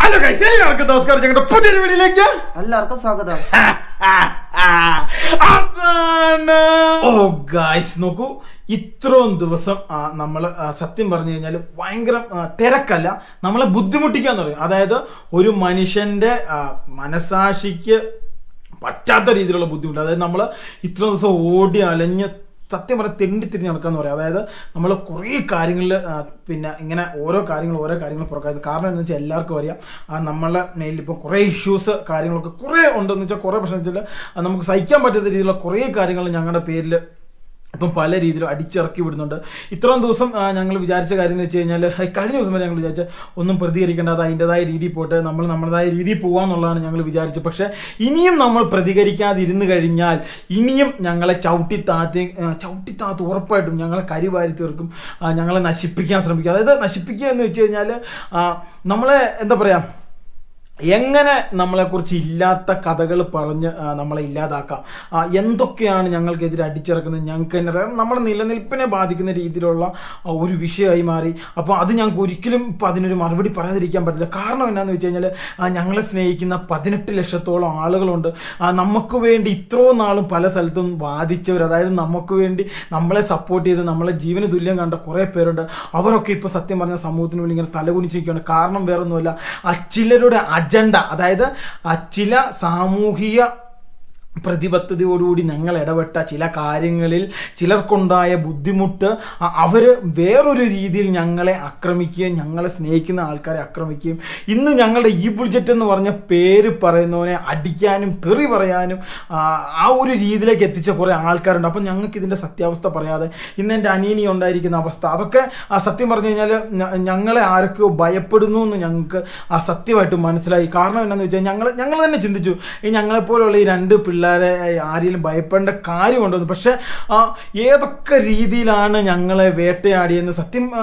Hello guys എല്ലാവർക്കും നമസ്കാരം ഞങ്ങളുടെ പുതിയൊരു വീഡിയോയിലേക്ക് എല്ലാവർക്കും സ്വാഗതം അതാണ് ഓ ഗൈസ് നോക്കൂ ഇത്രയും ദിവസം നമ്മൾ സത്യം പറഞ്ഞു കഴിഞ്ഞാൽ ഭയങ്കര ആ, തിരക്കല്ല നമ്മളെ ബുദ്ധിമുട്ടിക്കാന്ന് പറയും അതായത് ഒരു മനുഷ്യന്റെ ആ, മനസാക്ഷിക്ക് പറ്റാത്ത രീതിയിലുള്ള ബുദ്ധിമുട്ട് അതായത് നമ്മൾ ഇത്ര ദിവസം ഓടി അലഞ്ഞ് സത്യം പറഞ്ഞാൽ തെണ്ടി തിരിഞ്ഞ് നടക്കാന്ന് പറയാം അതായത് നമ്മൾ കുറേ കാര്യങ്ങളിൽ പിന്നെ ഇങ്ങനെ ഓരോ കാര്യങ്ങൾ ഓരോ കാര്യങ്ങൾ പുറക്കായത് കാരണം എന്ന് വെച്ചാൽ എല്ലാവർക്കും അറിയാം ആ, നമ്മളെ മേലിൽ ഇപ്പോൾ കുറേ ഇഷ്യൂസ് കാര്യങ്ങളൊക്കെ കുറേ ഉണ്ടെന്ന് വെച്ചാൽ കുറേ പ്രശ്നം വെച്ചാൽ ആ, നമുക്ക് സഹിക്കാൻ പറ്റാത്ത രീതിയിലുള്ള കുറേ കാര്യങ്ങൾ ഞങ്ങളുടെ പേരിൽ ഇപ്പം പല രീതിയിലും അടിച്ചിറക്കി വിടുന്നുണ്ട് ഇത്രയും ദിവസം ഞങ്ങൾ വിചാരിച്ച കാര്യം എന്ന് വെച്ച് കഴിഞ്ഞാൽ കഴിഞ്ഞ ദിവസം വരെ ഞങ്ങൾ വിചാരിച്ച ഒന്നും പ്രതികരിക്കേണ്ട അത് അതിൻ്റെതായ രീതിയിൽ പോട്ടെ നമ്മൾ നമ്മുടേതായ രീതിയിൽ പോകാമെന്നുള്ളതാണ് ഞങ്ങൾ വിചാരിച്ചത് പക്ഷേ ഇനിയും നമ്മൾ പ്രതികരിക്കാതിരുന്ന് കഴിഞ്ഞാൽ ഇനിയും ഞങ്ങളെ ചവിട്ടി താത്തി ആ, ചവിട്ടി താത്ത് ഉറപ്പായിട്ടും ഞങ്ങളെ കരിവാരി തീർക്കും ആ, ഞങ്ങളെ നശിപ്പിക്കാൻ ശ്രമിക്കും അതായത് നശിപ്പിക്കുക എന്ന് വെച്ച് കഴിഞ്ഞാൽ ആ, നമ്മളെ എന്താ പറയുക എങ്ങനെ നമ്മളെക്കുറിച്ച് ഇല്ലാത്ത കഥകൾ പറഞ്ഞ് ആ, നമ്മളെ ഇല്ലാതാക്കാം ആ, എന്തൊക്കെയാണ് ഞങ്ങൾക്കെതിരെ അടിച്ചിറക്കുന്നത് ഞങ്ങൾക്ക് തന്നെ അറിയാം നമ്മുടെ നിലനിൽപ്പിനെ ബാധിക്കുന്ന രീതിയിലുള്ള ആ, ഒരു വിഷയമായി മാറി അപ്പോൾ അത് ഞങ്ങൾക്ക് ഒരിക്കലും ഇപ്പം അതിനൊരു മറുപടി പറയാതിരിക്കാൻ പറ്റില്ല കാരണം എന്താണെന്ന് വെച്ച് കഴിഞ്ഞാൽ ആ, ഞങ്ങളെ സ്നേഹിക്കുന്ന പതിനെട്ട് ലക്ഷത്തോളം ആളുകളുണ്ട് ആ, നമുക്ക് വേണ്ടി ഇത്രയും നാളും പല സ്ഥലത്തും വാദിച്ചവർ അതായത് നമുക്ക് വേണ്ടി നമ്മളെ സപ്പോർട്ട് ചെയ്ത് നമ്മളെ ജീവന് തുല്യം കണ്ട കുറേ പേരുണ്ട് അവരൊക്കെ ഇപ്പോൾ സത്യം പറഞ്ഞ സമൂഹത്തിന് വേണ്ടി ഇങ്ങനെ തലകുനിച്ചിരിക്കുകയാണ് കാരണം വേറൊന്നുമല്ല ആ ചിലരുടെ അജണ്ട അതായത് ആ ചില സാമൂഹിക പ്രതിബദ്ധതയോടുകൂടി ഞങ്ങൾ ഇടപെട്ട ചില കാര്യങ്ങളിൽ ചിലർക്കുണ്ടായ ബുദ്ധിമുട്ട് അ- അവര് വേറൊരു രീതിയിൽ ഞങ്ങളെ ആക്രമിക്കുകയും ഞങ്ങളെ സ്നേഹിക്കുന്ന ആൾക്കാരെ ആക്രമിക്കുകയും ഇന്ന് ഞങ്ങളുടെ ഈ ബുൾജറ്റ് എന്ന് പറഞ്ഞ പേര് പറയുന്നവനെ അടിക്കാനും തെറി പറയാനും ആ, ആ ഒരു രീതിയിലേക്ക് എത്തിച്ച കുറേ ആൾക്കാരുണ്ട് അപ്പം ഞങ്ങൾക്ക് ഇതിൻ്റെ സത്യാവസ്ഥ പറയാതെ ഇന്ന് എൻ്റെ അനിയനി ഉണ്ടായിരിക്കുന്ന അവസ്ഥ അതൊക്കെ ആ, സത്യം പറഞ്ഞു കഴിഞ്ഞാൽ ഞങ്ങളെ ആരൊക്കെയോ ഭയപ്പെടുന്നു എന്ന് ഞങ്ങൾക്ക് ആ സത്യമായിട്ട് മനസ്സിലായി കാരണം എന്താണെന്ന് വെച്ചാൽ ഞങ്ങൾ ഞങ്ങൾ തന്നെ ചിന്തിച്ചു ഈ ഞങ്ങളെപ്പോലുള്ള ഈ രണ്ട് പിള്ളേരെ ആരെങ്കിലും ഭയപ്പെടേണ്ട കാര്യമുണ്ടെന്ന് പക്ഷെ ആ, ഏതൊക്കെ രീതിയിലാണ് ഞങ്ങളെ വേട്ടയാടിയെന്ന് സത്യം ആ,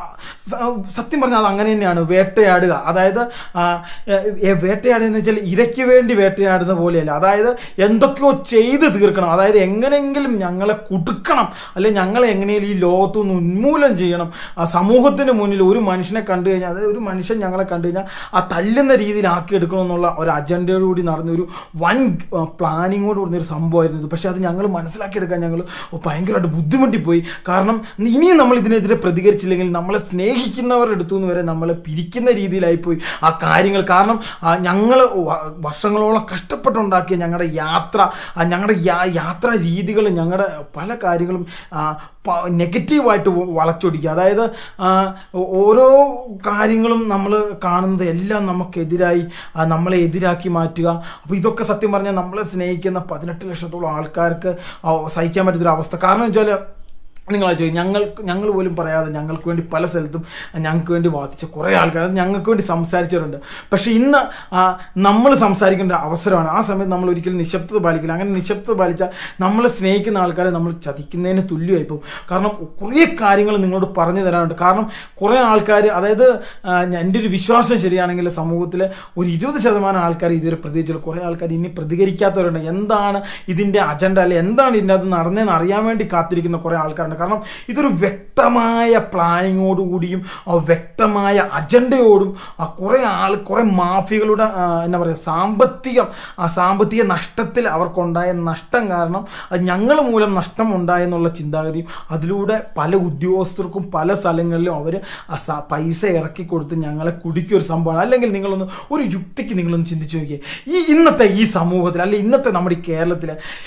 സ- സത്യം പറഞ്ഞാൽ അത് അങ്ങനെ തന്നെയാണ് വേട്ടയാടുക അതായത് ആ, ഏ, വേട്ടയാടുക എന്ന് വെച്ചാൽ ഇരയ്ക്ക് വേണ്ടി വേട്ടയാടുന്ന പോലെയല്ല അതായത് എന്തൊക്കെയോ ചെയ്ത് തീർക്കണം അതായത് എങ്ങനെയെങ്കിലും ഞങ്ങളെ കുടുക്കണം അല്ലെ ഞങ്ങളെ എങ്ങനെയും ഈ ലോകത്തു നിന്ന് ഉന്മൂലനം ചെയ്യണം ആ സമൂഹത്തിന് മുന്നിൽ ഒരു മനുഷ്യനെ കണ്ടു കഴിഞ്ഞാൽ അതായത് ഒരു മനുഷ്യൻ ഞങ്ങളെ കണ്ടു കഴിഞ്ഞാൽ ആ തല്ലുന്ന രീതിയിലാക്കി എടുക്കണമെന്നുള്ള ഒരു അജണ്ടയോടുകൂടി നടന്ന ഒരു വൻ പ്ലാനിങ്ങോട് കൂടി ഒരു സംഭവമായിരുന്നു ഇത് പക്ഷേ അത് ഞങ്ങൾ മനസ്സിലാക്കിയെടുക്കാൻ ഞങ്ങൾ ഭയങ്കരമായിട്ട് ബുദ്ധിമുട്ടിപ്പോയി കാരണം ഇനിയും നമ്മൾ ഇതിനെതിരെ പ്രതികരിച്ചില്ലെങ്കിൽ നമ്മളെ സ്നേഹിക്കുന്നവരുടെ അടുത്തു നിന്ന് വരെ നമ്മളെ പിരിക്കുന്ന രീതിയിലായിപ്പോയി ആ കാര്യങ്ങൾ കാരണം ഞങ്ങൾ വർഷങ്ങളോളം കഷ്ടപ്പെട്ടുണ്ടാക്കിയ ഞങ്ങളുടെ യാത്ര ആ ഞങ്ങളുടെ യാ- യാത്രാ രീതികൾ ഞങ്ങളുടെ പല കാര്യങ്ങളും ആ, പ- നെഗറ്റീവായിട്ട് വ- വളച്ചൊടിക്കുക അതായത് ആ, ഓരോ കാര്യങ്ങളും നമ്മൾ കാണുന്നത് എല്ലാം നമുക്കെതിരായി ആ, നമ്മളെ എതിരാക്കി മാറ്റുക അപ്പോൾ ഇതൊക്കെ സത്യം പറഞ്ഞാൽ നമ്മളെ സ്നേഹിക്കുന്ന പതിനെട്ട് ലക്ഷത്തോളം ആൾക്കാർക്ക് ആ, സഹിക്കാൻ പറ്റുന്നൊരു അവസ്ഥ കാരണം വെച്ചാൽ നിങ്ങൾ ചോദിക്കും ഞങ്ങൾക്ക് ഞങ്ങൾ പോലും പറയാതെ ഞങ്ങൾക്ക് വേണ്ടി പല സ്ഥലത്തും ഞങ്ങൾക്ക് വേണ്ടി വാദിച്ച കുറേ ആൾക്കാർ അത് ഞങ്ങൾക്ക് വേണ്ടി സംസാരിച്ചവരുണ്ട് പക്ഷേ ഇന്ന് നമ്മൾ സംസാരിക്കേണ്ട അവസരമാണ് ആ സമയത്ത് നമ്മൾ ഒരിക്കലും നിശബ്ദത പാലിക്കില്ല അങ്ങനെ നിശബ്ദത പാലിച്ചാൽ നമ്മളെ സ്നേഹിക്കുന്ന ആൾക്കാരെ നമ്മൾ ചതിക്കുന്നതിന് തുല്യമായി പോകും കാരണം കുറേ കാര്യങ്ങൾ നിങ്ങളോട് പറഞ്ഞു തരാനുണ്ട് കാരണം കുറേ ആൾക്കാർ അതായത് ആ, ഞാൻ- എൻ്റെ ഒരു വിശ്വാസം ശരിയാണെങ്കിൽ സമൂഹത്തിൽ ഒരു ഇരുപത് ശതമാനം ആൾക്കാർ ഇതുവരെ പ്രതികരിച്ചില്ല കുറേ ആൾക്കാർ ഇനി പ്രതികരിക്കാത്തവരുണ്ട് എന്താണ് ഇതിൻ്റെ അജണ്ട അല്ലെ എന്താണ് ഇതിൻ്റെ അത് നടന്നതെന്ന് അറിയാൻ വേണ്ടി കാത്തിരിക്കുന്ന കുറേ ആൾക്കാരുണ്ട് കാരണം ഇതൊരു വ്യക്തമായ പ്ലാനിങ്ങോടുകൂടിയും ആ വ്യക്തമായ അജണ്ടയോടും ആ കുറേ ആൾ കുറേ മാഫിയകളുടെ ആ, എന്നാ പറയുക സാമ്പത്തികം ആ സാമ്പത്തിക നഷ്ടത്തിൽ അവർക്കുണ്ടായ നഷ്ടം കാരണം അത് ഞങ്ങൾ മൂലം നഷ്ടം ഉണ്ടായെന്നുള്ള ചിന്താഗതിയും അതിലൂടെ പല ഉദ്യോഗസ്ഥർക്കും പല സ്ഥലങ്ങളിലും അവർ പൈസ ഇറക്കി കൊടുത്ത് ഞങ്ങളെ കുടിക്കിയ ഒരു സംഭവമാണ് അല്ലെങ്കിൽ നിങ്ങളൊന്ന് ഒരു യുക്തിക്ക് നിങ്ങളൊന്ന് ചിന്തിച്ചു നോക്കിയേ ഈ ഇന്നത്തെ ഈ സമൂഹത്തിൽ അല്ലെ ഇന്നത്തെ നമ്മുടെ ഈ കേരളത്തിൽ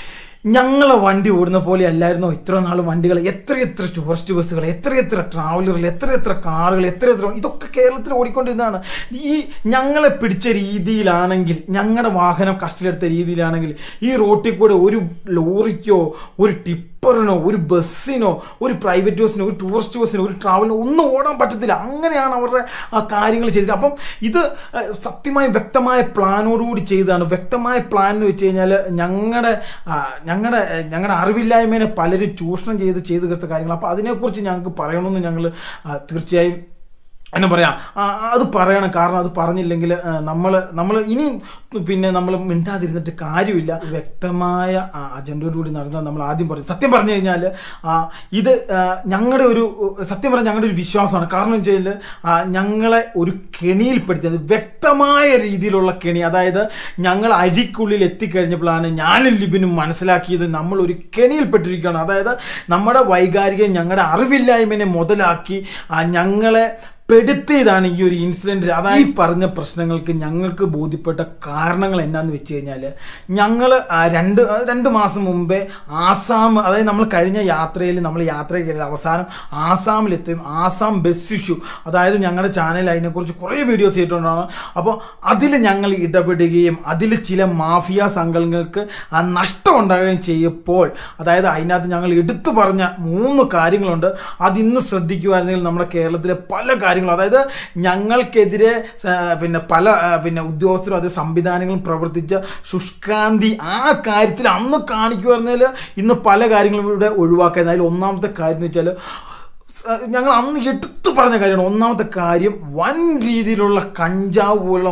ഞങ്ങളെ വണ്ടി ഓടുന്ന പോലെ അല്ലായിരുന്നോ ഇത്ര നാൾ വണ്ടികൾ എത്രയെത്ര ടൂറിസ്റ്റ് ബസ്സുകൾ എത്രയെത്ര ട്രാവലറുകൾ എത്രയെത്ര കാറുകൾ എത്രയെത്ര ഇതൊക്കെ കേരളത്തിൽ ഓടിക്കൊണ്ടിരുന്നതാണ് ഈ ഞങ്ങളെ പിടിച്ച രീതിയിലാണെങ്കിൽ ഞങ്ങളുടെ വാഹനം കസ്റ്റഡിയെടുത്ത രീതിയിലാണെങ്കിൽ ഈ റോട്ടിൽ കൂടെ ഒരു ലോറിക്കോ ഒരു ടിപ്പറിനോ ഒരു ബസ്സിനോ ഒരു പ്രൈവറ്റ് ബസ്സിനോ ഒരു ടൂറിസ്റ്റ് ബസ്സിനോ ഒരു ട്രാവലിനോ ഒന്നും ഓടാൻ പറ്റത്തില്ല അങ്ങനെയാണ് അവരുടെ ആ കാര്യങ്ങൾ ചെയ്തത് അപ്പം ഇത് ഏഹ്, സത്യമായും വ്യക്തമായ പ്ലാനോടുകൂടി ചെയ്തതാണ് വ്യക്തമായ പ്ലാൻ എന്ന് വെച്ച് കഴിഞ്ഞാൽ ഞങ്ങളുടെ ഞങ്ങളുടെ ഞങ്ങളുടെ അറിവില്ലായ്മേനെ പലരും ചൂഷണം ചെയ്ത് ചെയ്ത് തീർത്ത കാര്യങ്ങൾ അപ്പോൾ അതിനെക്കുറിച്ച് ഞങ്ങൾക്ക് പറയണമെന്ന് ഞങ്ങൾ തീർച്ചയായും എന്നാ പറയാ ആ, അത് പറയണം കാരണം അത് പറഞ്ഞില്ലെങ്കിൽ നമ്മൾ നമ്മൾ ഇനിയും പിന്നെ നമ്മൾ മിണ്ടാതിരുന്നിട്ട് കാര്യമില്ല വ്യക്തമായ ആ, അജണ്ടയോടുകൂടി നടന്നാൽ നമ്മൾ ആദ്യം പറയും സത്യം പറഞ്ഞു കഴിഞ്ഞാൽ ഇത് ഞങ്ങളുടെ ഒരു സത്യം പറഞ്ഞാൽ ഞങ്ങളുടെ ഒരു വിശ്വാസമാണ് കാരണം വെച്ച് കഴിഞ്ഞാൽ ഞങ്ങളെ ഒരു കെണിയിൽപ്പെടുത്തിയത് വ്യക്തമായ രീതിയിലുള്ള കെണി അതായത് ഞങ്ങൾ അരിക്കുള്ളിൽ എത്തിക്കഴിഞ്ഞപ്പോഴാണ് ഞാനും ലിബിനും മനസ്സിലാക്കിയത് നമ്മൾ ഒരു കെണിയിൽപ്പെട്ടിരിക്കുകയാണ് അതായത് നമ്മുടെ വൈകാരിക ഞങ്ങളുടെ അറിവില്ലായ്മനെ മുതലാക്കി ആ, ഞങ്ങളെ പെടുത്തിയതാണ് ഈ ഒരു ഇൻസിഡന്റ് അതായത് ഈ പറഞ്ഞ പ്രശ്നങ്ങൾക്ക് ഞങ്ങൾക്ക് ബോധ്യപ്പെട്ട കാരണങ്ങൾ എന്നാന്ന് വെച്ച് കഴിഞ്ഞാൽ ഞങ്ങൾ രണ്ട് ആ, രണ്ട് മാസം മുമ്പേ ആസാം അതായത് നമ്മൾ കഴിഞ്ഞ യാത്രയിൽ നമ്മൾ യാത്ര ചെയ്ത അവസാനം ആസാമിലെത്തുകയും ആസാം ബസ് ഇഷ്യൂ അതായത് ഞങ്ങളുടെ ചാനൽ അതിനെക്കുറിച്ച് കുറേ വീഡിയോസ് ചെയ്തിട്ടുണ്ടാണ് അപ്പോൾ അതിൽ ഞങ്ങൾ ഇടപെടുകയും അതിൽ ചില മാഫിയ സംഘങ്ങൾക്ക് ആ നഷ്ടം ഉണ്ടാകുകയും ചെയ്യപ്പോൾ അതായത് അതിനകത്ത് ഞങ്ങൾ എടുത്തു പറഞ്ഞ മൂന്ന് കാര്യങ്ങളുണ്ട് അതിന്ന് ശ്രദ്ധിക്കുമായിരുന്നെങ്കിൽ നമ്മുടെ കേരളത്തിലെ പല കാര്യങ്ങളും അതായത് ഞങ്ങൾക്കെതിരെ ആ, പിന്നെ പല ആ, പിന്നെ ഉദ്യോഗസ്ഥരും അത് സംവിധാനങ്ങളും പ്രവർത്തിച്ച ശുഷ്കാന്തി ആ കാര്യത്തിൽ അന്ന് കാണിക്കുമായിരുന്നതിൽ ഇന്ന് പല കാര്യങ്ങളും ഇവിടെ ഒഴിവാക്കാൻ അതിൽ ഒന്നാമത്തെ കാര്യം എന്ന് വെച്ചാൽ സ- ഞങ്ങൾ അന്ന് എടുത്തു പറഞ്ഞ കാര്യമാണ് ഒന്നാമത്തെ കാര്യം വൻ രീതിയിലുള്ള കഞ്ചാവ് പോലുള്ള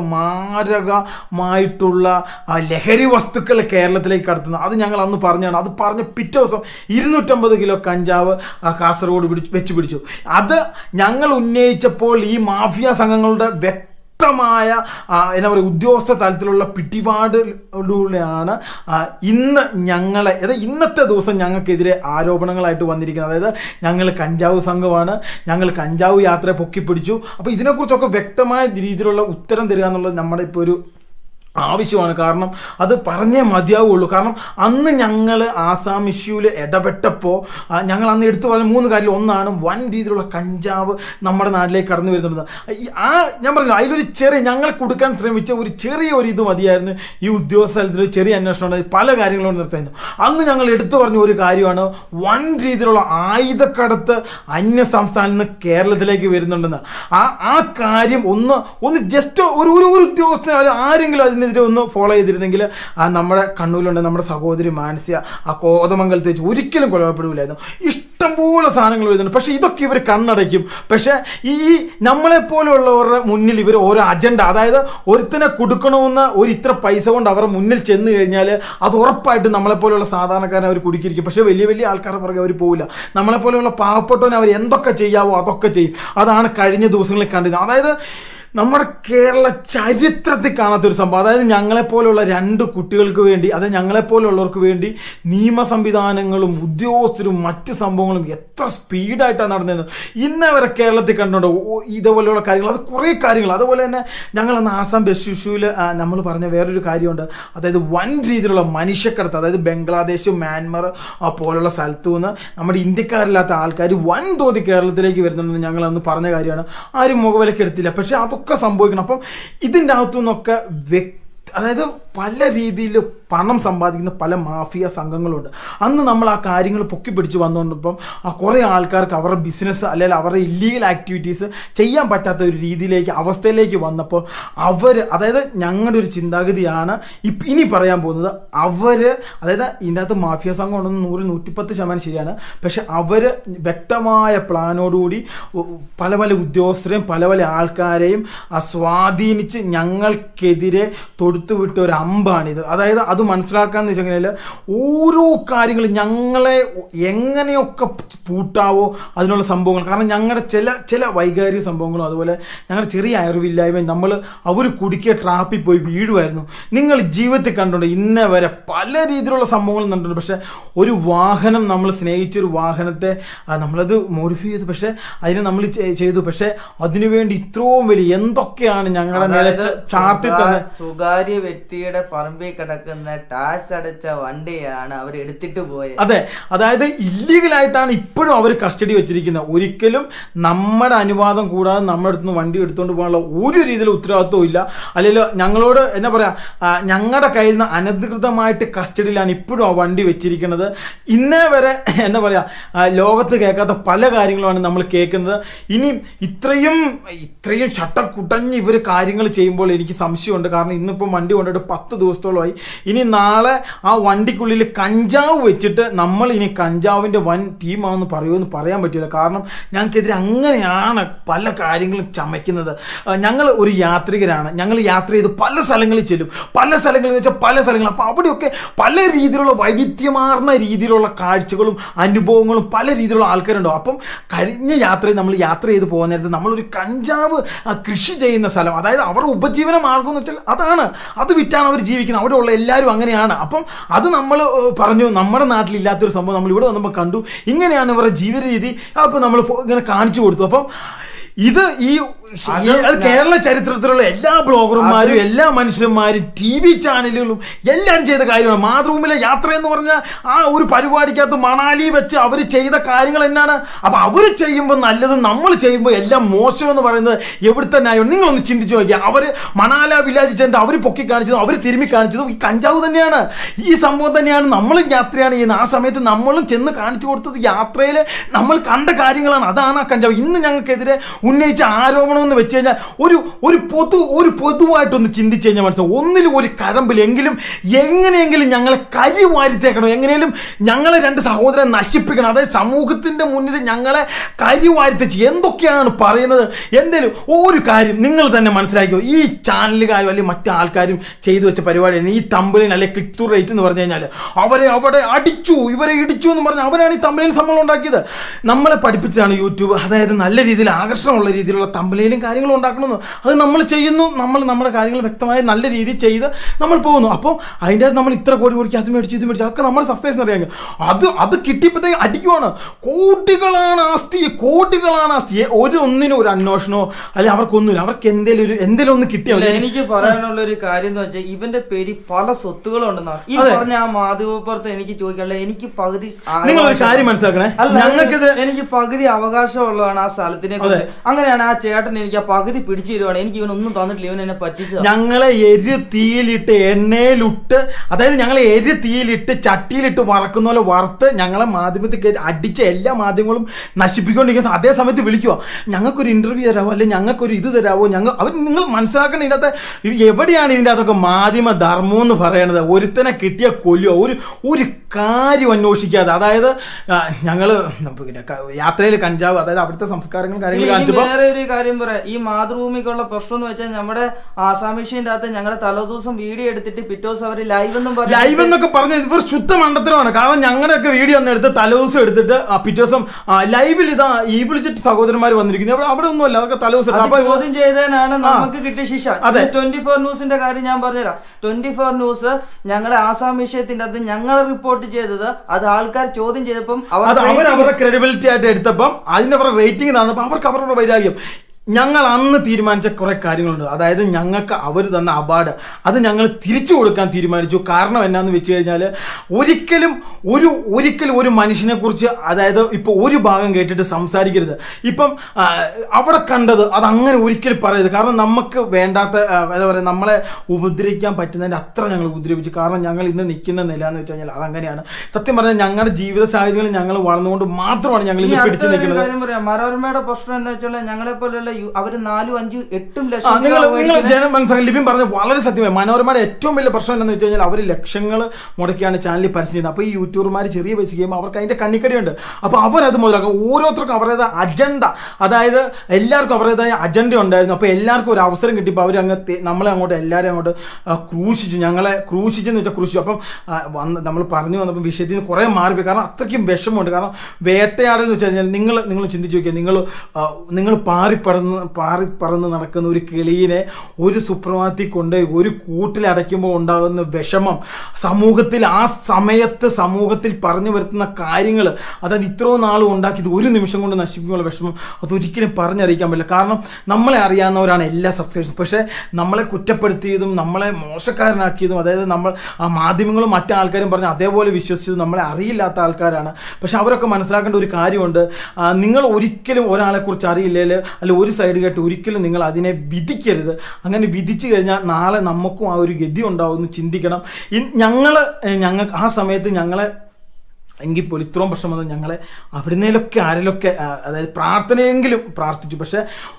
മാരകമായിട്ടുള്ള ആ, ലഹരി വസ്തുക്കൾ കേരളത്തിലേക്ക് കടത്തുന്നത് അത് ഞങ്ങൾ അന്ന് പറഞ്ഞാണ് അത് പറഞ്ഞ പിറ്റേ ദിവസം ഇരുന്നൂറ്റമ്പത് കിലോ കഞ്ചാവ് ആ, കാസർഗോഡ് പിടിച്ച് വെച്ച് പിടിച്ചു അത് ഞങ്ങൾ ഉന്നയിച്ചപ്പോൾ ഈ മാഫിയ സംഘങ്ങളുടെ വ്യക്തി വ്യക്തമായ ആ, എന്നാ പറയുക ഉദ്യോഗസ്ഥ തലത്തിലുള്ള പിടിപാടിലൂടെയാണ് ആ, ഇന്ന് ഞങ്ങളെ അതായത് ഇന്നത്തെ ദിവസം ഞങ്ങൾക്കെതിരെ ആരോപണങ്ങളായിട്ട് വന്നിരിക്കുന്നത് അതായത് ഞങ്ങൾ കഞ്ചാവ് സംഘമാണ് ഞങ്ങൾ കഞ്ചാവ് യാത്രയെ പൊക്കിപ്പിടിച്ചു അപ്പോൾ ഇതിനെക്കുറിച്ചൊക്കെ വ്യക്തമായ രീതിയിലുള്ള ഉത്തരം തരിക എന്നുള്ളത് നമ്മുടെ ഇപ്പോൾ ഒരു ആവശ്യമാണ് കാരണം അത് പറഞ്ഞേ മതിയാവുള്ളൂ കാരണം അന്ന് ഞങ്ങൾ ആസാം ഇഷ്യൂവിൽ ഇടപെട്ടപ്പോൾ ആ, ഞങ്ങൾ അന്ന് എടുത്തു പറഞ്ഞ മൂന്ന് കാര്യം ഒന്നാണ് വൻ രീതിയിലുള്ള കഞ്ചാവ് നമ്മുടെ നാട്ടിലേക്ക് കടന്നു വരുന്നത് ഈ ആ ഞാൻ പറഞ്ഞു അതിലൊരു ചെറിയ ഞങ്ങളെ കൊടുക്കാൻ ശ്രമിച്ച ഒരു ചെറിയ ഒരു ഇത് മതിയായിരുന്നു ഈ ഉദ്യോഗസ്ഥ തലത്തിൽ ചെറിയ അന്വേഷണം ഉണ്ടായി പല കാര്യങ്ങളോട് നിർത്തായിരുന്നു അന്ന് ഞങ്ങൾ എടുത്തു പറഞ്ഞ ഒരു കാര്യമാണ് വൻ രീതിയിലുള്ള ആയുധക്കടത്ത് അന്യ സംസ്ഥാനത്ത് നിന്ന് കേരളത്തിലേക്ക് വരുന്നുണ്ടെന്ന് ആ ആ കാര്യം ഒന്ന് ഒന്ന് ജസ്റ്റ് ഒരു ഒരു ഒരു ഉദ്യോഗസ്ഥൻ അത് ആരെങ്കിലും അതിനെതിരെ ഒന്ന് ഫോളോ ചെയ്തിരുന്നെങ്കിൽ ആ നമ്മുടെ കണ്ണൂരിലുണ്ട് നമ്മുടെ സഹോദരി മാനസിക ആ കോതമംഗലത്ത് വെച്ച് ഒരിക്കലും കൊലപ്പെടില്ലായിരുന്നു ഇഷ്ടംപോലെ സാധനങ്ങൾ വരുന്നുണ്ട് പക്ഷേ ഇതൊക്കെ ഇവർ കണ്ണടയ്ക്കും പക്ഷേ ഈ ഈ നമ്മളെപ്പോലെയുള്ളവരുടെ മുന്നിൽ ഇവർ ഓരോ അജണ്ട അതായത് ഒരുത്തിനെ കൊടുക്കണമെന്ന് ഒരു ഇത്ര പൈസ കൊണ്ട് അവരുടെ മുന്നിൽ ചെന്ന് കഴിഞ്ഞാൽ അത് ഉറപ്പായിട്ടും നമ്മളെപ്പോലെയുള്ള സാധാരണക്കാരനെ അവർ കുടുക്കിയിരിക്കും പക്ഷേ വലിയ വലിയ ആൾക്കാരുടെ പുറകെ അവർ പോവില്ല നമ്മളെപ്പോലെയുള്ള പാവപ്പെട്ടവനെ അവർ എന്തൊക്കെ ചെയ്യാവോ അതൊക്കെ ചെയ്യും അതാണ് കഴിഞ്ഞ ദിവസങ്ങളിൽ കണ്ടത് അതായത് നമ്മുടെ കേരള ചരിത്രത്തിൽ കാണാത്തൊരു സംഭവം അതായത് ഞങ്ങളെപ്പോലുള്ള രണ്ട് കുട്ടികൾക്ക് വേണ്ടി അതായത് ഞങ്ങളെപ്പോലുള്ളവർക്ക് വേണ്ടി നിയമ സംവിധാനങ്ങളും ഉദ്യോഗസ്ഥരും മറ്റ് സംഭവങ്ങളും എത്ര സ്പീഡായിട്ടാണ് നടന്നത് ഇന്ന് വരെ കേരളത്തിൽ കണ്ടുണ്ടോ ഓ, ഇതേപോലെയുള്ള കാര്യങ്ങൾ അത് കുറേ കാര്യങ്ങൾ അതുപോലെ തന്നെ ഞങ്ങൾ അന്ന് ആസാം ബസ് ഇഷ്യൂവിൽ നമ്മൾ പറഞ്ഞ വേറൊരു കാര്യമുണ്ട് അതായത് വൻ രീതിയിലുള്ള മനുഷ്യക്കടത്ത് അതായത് ബംഗ്ലാദേശ് മ്യാൻമർ ആ, പോലുള്ള സ്ഥലത്തു നിന്ന് നമ്മുടെ ഇന്ത്യക്കാരില്ലാത്ത ആൾക്കാർ വൻതോതിൽ കേരളത്തിലേക്ക് വരുന്നുണ്ടെന്ന് ഞങ്ങൾ അന്ന് പറഞ്ഞ കാര്യമാണ് ആരും മുഖവിലക്കെടുത്തില്ല പക്ഷെ അതൊക്കെ സംഭവിക്കണം അപ്പം ഇതിൻ്റെ അകത്തു നിന്നൊക്കെ വ്യക്തി അതായത് പല രീതിയിൽ പണം സമ്പാദിക്കുന്ന പല മാഫിയ സംഘങ്ങളുണ്ട് അന്ന് നമ്മൾ ആ കാര്യങ്ങൾ പൊക്കി പിടിച്ച് വന്നുകൊണ്ടിപ്പം ആ കുറേ ആൾക്കാർക്ക് അവരുടെ ബിസിനസ് അല്ലെങ്കിൽ അവരുടെ ഇല്ലീഗൽ ആക്ടിവിറ്റീസ് ചെയ്യാൻ പറ്റാത്ത ഒരു രീതിയിലേക്ക് അവസ്ഥയിലേക്ക് വന്നപ്പോൾ അവർ അതായത് ഞങ്ങളുടെ ഒരു ചിന്താഗതിയാണ് ഇപ്പ- ഇനി പറയാൻ പോകുന്നത് അവർ അതായത് ഇതിൻ്റെ അകത്ത് മാഫിയ സംഘം ഉണ്ടെന്ന് നൂറിൽ നൂറ്റിപ്പത്ത് ശതമാനം ശരിയാണ് പക്ഷെ അവർ വ്യക്തമായ പ്ലാനോടുകൂടി ഉ- പല പല ഉദ്യോഗസ്ഥരെയും പല പല ആൾക്കാരെയും ആ, സ്വാധീനിച്ച് ഞങ്ങൾക്കെതിരെ തൊടുത്തുവിട്ട ഒരു അമ്പാണിത് അതായത് അത് മനസ്സിലാക്കാന്ന് വെച്ച് കഴിഞ്ഞാൽ ഓരോ കാര്യങ്ങളും ഞങ്ങളെ എങ്ങനെയൊക്കെ പൂട്ടാവോ അതിനുള്ള സംഭവങ്ങൾ കാരണം ഞങ്ങളുടെ ചില ചില വൈകാരിക സംഭവങ്ങളും അതുപോലെ ഞങ്ങളുടെ ചെറിയ അറിവില്ലായ്മയും നമ്മൾ അവർ കുടുക്കിയ ട്രാപ്പിൽ പോയി വീഴുമായിരുന്നു നിങ്ങൾ ജീവിതത്തിൽ കണ്ടുണ്ട് ഇന്ന വരെ പല രീതിയിലുള്ള സംഭവങ്ങൾ കണ്ടിട്ടുണ്ട് പക്ഷേ ഒരു വാഹനം നമ്മൾ സ്നേഹിച്ച ഒരു വാഹനത്തെ ആ, നമ്മളത് മോഡിഫൈ ചെയ്തു പക്ഷേ അതിന് നമ്മൾ ചെ- ചെയ്തു പക്ഷേ അതിനുവേണ്ടി ഇത്രയും വലിയ എന്തൊക്കെയാണ് ഞങ്ങളുടെ മേലെ അതായത് ച- ചാർത്തി സ്വകാ- തന്നെ സ്വകാര്യ വ്യക്തിയുടെ പറമ്പിൽ കിടക്കുന്ന ടാക്സ് അടച്ച വണ്ടിയാണ് അവർ എടുത്തിട്ട് പോയത് അതെ അതായത് ഇല്ലീഗലായിട്ടാണ് ഇപ്പോഴും അവർ കസ്റ്റഡി വെച്ചിരിക്കുന്നത് ഒരിക്കലും നമ്മുടെ അനുവാദം കൂടാതെ നമ്മുടെ അടുത്ത് നിന്ന് വണ്ടി എടുത്തുകൊണ്ട് പോകാനുള്ള ഒരു രീതിയിലും ഉത്തരവാദിത്വവും ഇല്ല അല്ലെങ്കിൽ ഞങ്ങളോട് എന്നാ പറയാ ആ, ഞങ്ങളുടെ കയ്യിൽ നിന്ന് അനധികൃതമായിട്ട് കസ്റ്റഡിയിലാണ് ഇപ്പോഴും ആ വണ്ടി വെച്ചിരിക്കുന്നത് ഇന്നേ വരെ എന്താ പറയാ ആ, ലോകത്ത് കേൾക്കാത്ത പല കാര്യങ്ങളുമാണ് നമ്മൾ കേൾക്കുന്നത് ഇനി ഇത്രയും ഇത്രയും ചട്ടക്കുട്ടഞ്ഞ് ഇവർ കാര്യങ്ങൾ ചെയ്യുമ്പോൾ എനിക്ക് സംശയമുണ്ട് കാരണം ഇന്നിപ്പോൾ വണ്ടി കൊണ്ടിട്ട് പത്ത് പത്ത് ദിവസത്തോളമായി ഇനി നാളെ ആ വണ്ടിക്കുള്ളിൽ കഞ്ചാവ് വെച്ചിട്ട് നമ്മൾ ഇനി കഞ്ചാവിൻ്റെ വൻ ടീമാണെന്ന് പറയുമെന്ന് പറയാൻ പറ്റില്ല കാരണം ഞങ്ങൾക്കെതിരെ അങ്ങനെയാണ് പല കാര്യങ്ങളും ചമയ്ക്കുന്നത് ആ, ഞങ്ങൾ ഒരു യാത്രികരാണ് ഞങ്ങൾ യാത്ര ചെയ്ത് പല സ്ഥലങ്ങളിൽ ചെല്ലും പല സ്ഥലങ്ങളിൽ എന്ന് വെച്ചാൽ പല സ്ഥലങ്ങൾ അപ്പോൾ അവിടെയൊക്കെ പല രീതിയിലുള്ള വൈവിധ്യമാർന്ന രീതിയിലുള്ള കാഴ്ചകളും അനുഭവങ്ങളും പല രീതിയിലുള്ള ആൾക്കാരുണ്ടാവും അപ്പം കഴിഞ്ഞ യാത്രയിൽ നമ്മൾ യാത്ര ചെയ്ത് പോകുന്ന നേരത്ത് നമ്മളൊരു കഞ്ചാവ് ആ, കൃഷി ചെയ്യുന്ന സ്ഥലം അതായത് അവരുടെ ഉപജീവന മാർഗം എന്ന് വെച്ചാൽ അതാണ് അത് വിറ്റാണ് അവർ ജീവിക്കുന്നത് അവിടെ ഉള്ള എല്ലാവരും അങ്ങനെയാണ് അപ്പം അത് നമ്മൾ പറഞ്ഞു നമ്മുടെ നാട്ടിലില്ലാത്തൊരു സംഭവം നമ്മൾ ഇവിടെ വന്നപ്പോൾ കണ്ടു ഇങ്ങനെയാണ് ഇവരുടെ ജീവിത രീതി അപ്പോൾ നമ്മൾ ഇങ്ങനെ കാണിച്ചു കൊടുത്തു അപ്പം ഇത് ഈ ഈ- അത് കേരള ചരിത്രത്തിലുള്ള എല്ലാ ബ്ലോഗർമാരും എല്ലാ മനുഷ്യന്മാരും ടി വി ചാനലുകളും എല്ലാവരും ചെയ്ത കാര്യമാണ് മാതൃഭൂമിയിലെ യാത്ര എന്ന് പറഞ്ഞാൽ ആ ഒരു പരിപാടിക്കകത്ത് മണാലി വെച്ച് അവർ ചെയ്ത കാര്യങ്ങൾ എന്നാണ് അപ്പൊ അവർ ചെയ്യുമ്പോൾ നല്ലത് നമ്മൾ ചെയ്യുമ്പോൾ എല്ലാം മോശം എന്ന് പറയുന്നത് എവിടുത്തെ ന്യായം നിങ്ങളൊന്ന് ചിന്തിച്ചു നോക്കിയാൽ അവർ മണാല വില്ലേജ് ചെന്ന് അവർ പൊക്കി കാണിച്ചതും അവർ തിരുമ്മി കാണിച്ചതും ഈ കഞ്ചാവ് തന്നെയാണ് ഈ സംഭവം തന്നെയാണ് നമ്മളും യാത്രയാണ് ചെയ്യുന്നത് ആ സമയത്ത് നമ്മളും ചെന്ന് കാണിച്ചു കൊടുത്തത് യാത്രയിൽ നമ്മൾ കണ്ട കാര്യങ്ങളാണ് അതാണ് ആ കഞ്ചാവ് ഇന്ന് ഞങ്ങൾക്കെതിരെ ഉന്നയിച്ച ആരോപണം എന്ന് വെച്ച് കഴിഞ്ഞാൽ ഒരു ഒരു പൊതു ഒരു പൊതുവായിട്ടൊന്ന് ചിന്തിച്ചു കഴിഞ്ഞാൽ മനസ്സിലാവും ഒന്നിലും ഒരു കഴമ്പിലെങ്കിലും എങ്ങനെയെങ്കിലും ഞങ്ങളെ കരി വാരിത്തേക്കണം എങ്ങനെയും ഞങ്ങളെ രണ്ട് സഹോദരൻ നശിപ്പിക്കണം അതായത് സമൂഹത്തിന്റെ മുന്നിൽ ഞങ്ങളെ കരി വാരിത്തേച്ച് എന്തൊക്കെയാണ് പറയുന്നത് എന്തേലും ഒരു കാര്യം നിങ്ങൾ തന്നെ മനസ്സിലാക്കിയോ ഈ ചാനലുകാരും അല്ലെങ്കിൽ മറ്റു ആൾക്കാരും ചെയ്തു വെച്ച പരിപാടിയാണ് ഈ തമ്പിളിൻ അല്ലെ ക്ലിക്ക് ത്രൂ റേറ്റ് എന്ന് പറഞ്ഞു കഴിഞ്ഞാൽ അവരെ അവിടെ അടിച്ചു ഇവരെ ഇടിച്ചു എന്ന് പറഞ്ഞാൽ അവരാണ് ഈ തമ്പിളിൻ സംഭവം ഉണ്ടാക്കിയത് നമ്മളെ പഠിപ്പിച്ചതാണ് യൂട്യൂബ് അതായത് നല്ല രീതിയിൽ ആകർഷണമുള്ള രീതിയിലുള്ള തമ്പിളിലും കാര്യങ്ങളും ഉണ്ടാക്കണമെന്ന് അത് നമ്മൾ ചെയ്യുന്നു നമ്മൾ നമ്മുടെ കാര്യങ്ങൾ വ്യക്തമായി നല്ല രീതിയിൽ ചെയ്ത് നമ്മൾ പോകുന്നു അപ്പോൾ അതിൻ്റെ അകത്ത് നമ്മൾ ഇത്ര കോടി കൊടുക്കി അത് മേടിച്ചു ഇത് മേടിച്ചു അതൊക്കെ നമ്മുടെ സബ്സ്ക്രൈബേഴ്സ് അറിയാമെങ്കിൽ അത് അത് കിട്ടിയപ്പോഴത്തേക്ക് അടിക്കുവാണ് കോടികളാണ് ആസ്തി കോടികളാണ് ആസ്തി ഏ, ഒരു ഒന്നിനും ഒരു അന്വേഷണമോ അല്ലെങ്കിൽ അവർക്കൊന്നുമില്ല അവർക്ക് എന്തേലും ഒരു എന്തേലും ഒന്ന് കിട്ടിയാൽ ഇല്ല, മതി. എനിക്ക് പറയാനുള്ള ഒരു കാര്യം എന്ന് വെച്ചാൽ ഇവന്റെ പേരിൽ പല സ്വത്തുകളും ഉണ്ടെന്നാണ് ഈ അതെ. പറഞ്ഞ ആ മാധ്യമപ്രവർത്തനം എനിക്ക് ചോദിക്കാനുള്ള എനിക്ക് പകുതി നിങ്ങളൊരു അവകാശം- കാര്യം മനസ്സിലാക്കണേ അല്ല, ഞങ്ങൾക്കിത് എനിക്ക് പകുതി അവകാശമുള്ളതാണ് ആ സ്ഥലത്തിനെ കുറിച്ച് അങ്ങനെയാണ് ആ ചേട്ടൻ എനിക്ക് ആ പകുതി പിടിച്ചു തരുവാണ് എനിക്ക് ഇവനൊന്നും തന്നിട്ടില്ല ഇവൻ എന്നെ പറ്റിച്ചതാണ് ഞങ്ങളെ എരി തീയിലിട്ട് എണ്ണയിലിട്ട് അതായത് ഞങ്ങളെ എരി തീയിലിട്ട് ചട്ടിയിലിട്ട് വറക്കുന്ന പോലെ വറുത്ത് ഞങ്ങളെ മാധ്യമത്തിൽ കയറ്റി അടിച്ച എല്ലാ മാധ്യമങ്ങളും നശിപ്പിക്കൊണ്ടിരിക്കുന്ന അതേ സമയത്ത് വിളിക്കുക ഞങ്ങൾക്കൊരു ഇന്റർവ്യൂ തരാമോ അല്ലെങ്കിൽ ഞങ്ങൾക്കൊരു ഇത് തരാമോ ഞങ്ങൾ അവർ നിങ്ങൾ മനസ്സിലാക്കണം ഇതിനകത്ത് എവിടെയാണ് ഇതിൻ്റെ അകത്തൊക്കെ മാധ്യമ ധർമ്മം എന്ന് പറയണത് ഒരുത്തനെ കിട്ടിയ കൊല്ലുക ഒരു ഒരു കാര്യം അന്വേഷിക്കാതെ അതായത് ഞങ്ങൾ യാത്രയിൽ കഞ്ചാവ് അതായത് അവിടുത്തെ സംസ്കാരങ്ങളും കാര്യങ്ങളും ഇനി കാണിച്ചപ്പോൾ വേറെ ഒരു കാര്യം പറയാം ഈ മാതൃഭൂമിക്കുള്ള പ്രശ്നം എന്ന് വെച്ചാൽ നമ്മുടെ ആസാമിഷ്യന്റെ അകത്ത് ഞങ്ങളുടെ തലേദിവസം വീഡിയോ എടുത്തിട്ട് പിറ്റേ ദിവസം അവര് ലൈവ് എന്നും ലൈവ് പറഞ്ഞു എന്നൊക്കെ പറഞ്ഞ ഇവർ ശുദ്ധ മണ്ടത്തരമാണ് കാരണം ഞങ്ങളുടെയൊക്കെ വീഡിയോ ഒന്ന് എടുത്ത് തലേദിവസം എടുത്തിട്ട് ആ പിറ്റേ ദിവസം ആ, ലൈവിൽ ഇതാ ഈ വിളിച്ചിട്ട് സഹോദരന്മാർ വന്നിരിക്കുന്നത് അവിടെ അവിടെ ഒന്നുമല്ല അതൊക്കെ തലേദിവസം എടുത്ത്. അപ്പൊ ഇവർ- ചോദ്യം ചെയ്തതിനാണ് നമുക്ക് കിട്ടിയ ശിക്ഷ അതെ. ട്വന്റി ഫോർ ന്യൂസിന്റെ കാര്യം ഞാൻ പറഞ്ഞുതരാം ട്വന്റി ഫോർ ന്യൂസ് ഞങ്ങളുടെ ആസാം വിഷയത്തിന്റെ അകത്ത് ഞങ്ങൾ റിപ്പോർട്ട് ചെയ്തത് അത് ആൾക്കാർ ചോദ്യം ചെയ്തപ്പം അവർ അത് അവർ rating- അവരുടെ ക്രെഡിബിലിറ്റി ആയിട്ട് എടുത്തപ്പം അതിന് അവരുടെ റേറ്റിംഗ് തന്നപ്പോൾ അവർക്ക് അവരുടെ വൈരാഗ്യം ഞങ്ങൾ അന്ന് തീരുമാനിച്ച കുറെ കാര്യങ്ങളുണ്ട് അതായത് ഞങ്ങൾക്ക് അവർ തന്ന അവാർഡ് അത് ഞങ്ങൾ തിരിച്ചു കൊടുക്കാൻ തീരുമാനിച്ചു കാരണം എന്നാന്ന് വെച്ച് കഴിഞ്ഞാൽ ഒരിക്കലും ഒരു ഒരിക്കലും ഒരു മനുഷ്യനെ കുറിച്ച് അതായത് ഇപ്പോൾ ഒരു ഭാഗം കേട്ടിട്ട് സംസാരിക്കരുത് ഇപ്പം ആ, അവിടെ കണ്ടത് അത് അങ്ങനെ ഒരിക്കലും പറയരുത് കാരണം നമുക്ക് വേണ്ടാത്ത ആ, എന്താ പറയുക നമ്മളെ ഉപദ്രവിക്കാൻ പറ്റുന്നതിൻ്റെ അത്ര ഞങ്ങൾ ഉപദ്രവിച്ചു കാരണം ഞങ്ങൾ ഇന്ന് നിൽക്കുന്ന നില എന്ന് വെച്ച് കഴിഞ്ഞാൽ അതങ്ങനെയാണ് സത്യം പറഞ്ഞാൽ ഞങ്ങളുടെ ജീവിത സാഹചര്യങ്ങളിൽ ഞങ്ങൾ വളർന്നുകൊണ്ട് മാത്രമാണ് ഞങ്ങൾ ഇനി ഇന്ന് അടുത്ത പിടിച്ചു ഒരു നിൽക്കുന്നത് കാര്യം പറയാം മനോരമയുടെ പ്രശ്നം എന്താ വെച്ചാൽ ഞങ്ങളെ പോലെയുള്ള യു- അവര് നാലും അഞ്ചും എട്ടും ആ, ലക്ഷം നിങ്ങൾ രൂപ നിങ്ങൾ മേടിക്കുന്ന- ജനം മനസ്സിലാക്കി ലിപിൻ പറഞ്ഞത് വളരെ സത്യമായി മനോരമയുടെ ഏറ്റവും വലിയ പ്രശ്നം എന്താണെന്ന് വെച്ച് കഴിഞ്ഞാൽ അവർ ലക്ഷങ്ങൾ മുടക്കിയാണ് ചാനലിൽ പരസ്യം ചെയ്യുന്നത് അപ്പോൾ ഈ യൂട്യൂബർമാർ ചെറിയ പൈസ ചെയ്യുമ്പോൾ അവർക്ക് അതിൻ്റെ കണ്ണിക്കടിയുണ്ട് അപ്പോൾ അവരത് മുതലാക്കും ഓരോരുത്തർക്കും അവരുടേതായ അജണ്ട അതായത് എല്ലാവർക്കും അവരുടേതായ അജണ്ട ഉണ്ടായിരുന്നു അപ്പോൾ എല്ലാവർക്കും ഒരു അവസരം കിട്ടിയപ്പോൾ അവർ അങ്ങ് തെ- നമ്മളെ അങ്ങോട്ട് എല്ലാവരും അങ്ങോട്ട് ആ, ക്രൂശിച്ചു ഞങ്ങളെ ക്രൂശിച്ചെന്ന് വെച്ചാൽ ക്രൂശിച്ചു അപ്പം ആ, വന്ന് നമ്മൾ പറഞ്ഞു വന്നപ്പോൾ വിഷയത്തിൽ നിന്ന് കുറേ മാറിപ്പോയി കാരണം അത്രയ്ക്കും വിഷമമുണ്ട് കാരണം വേട്ടയാടെന്ന് വെച്ച് കഴിഞ്ഞാൽ നിങ്ങൾ നിങ്ങൾ ചിന്തിച്ച് നോക്കിയാൽ നിങ്ങൾ നിങ്ങൾ പാറിപ്പറന്ന് പാറിപ്പറന്ന് നടക്കുന്ന ഒരു കിളീനെ ഒരു സുപ്രഭാതത്തിൽ കൊണ്ട് ഒരു കൂട്ടിലടയ്ക്കുമ്പോൾ ഉണ്ടാകുന്ന വിഷമം സമൂഹത്തിൽ ആ സമയത്ത് സമൂഹത്തിൽ പറഞ്ഞു വരുത്തുന്ന കാര്യങ്ങൾ അതായത് ഇത്രയും നാളും ഉണ്ടാക്കിയത് ഒരു നിമിഷം കൊണ്ട് നശിപ്പിക്കാനുള്ള വിഷമം അതൊരിക്കലും പറഞ്ഞറിയിക്കാൻ പറ്റില്ല കാരണം നമ്മളെ അറിയാവുന്നവരാണ് എല്ലാ സബ്സ്ക്രൈബേഴ്സും പക്ഷേ നമ്മളെ കുറ്റപ്പെടുത്തിയതും നമ്മളെ മോശക്കാരനാക്കിയതും അതായത് നമ്മൾ ആ മാധ്യമങ്ങളും മറ്റു ആൾക്കാരും പറഞ്ഞ് അതേപോലെ വിശ്വസിച്ചതും നമ്മളെ അറിയില്ലാത്ത ആൾക്കാരാണ് പക്ഷെ അവരൊക്കെ മനസ്സിലാക്കേണ്ട ഒരു കാര്യമുണ്ട് ആ, നിങ്ങൾ ഒരിക്കലും ഒരാളെ കുറിച്ച് അറിയില്ലെങ്കിൽ അല്ല ഒരു സൈഡ് കേട്ട് ഒരിക്കലും നിങ്ങൾ അതിനെ വിധിക്കരുത് അങ്ങനെ വിധിച്ചു കഴിഞ്ഞാൽ നാളെ നമുക്കും ആ ഒരു ഗതി ഉണ്ടാവും എന്ന് ചിന്തിക്കണം ഞങ്ങൾ ഞങ്ങൾ ആ സമയത്ത് ഞങ്ങളെ എങ്കിൽ പോലും ഇത്രയും പ്രശ്നം വന്നത് ഞങ്ങളെ അവിടുന്നേലൊക്കെ ആരിലൊക്കെ ആ, അതായത് പ്രാർത്ഥനയെങ്കിലും പ്രാർത്ഥിച്ചു പക്ഷേ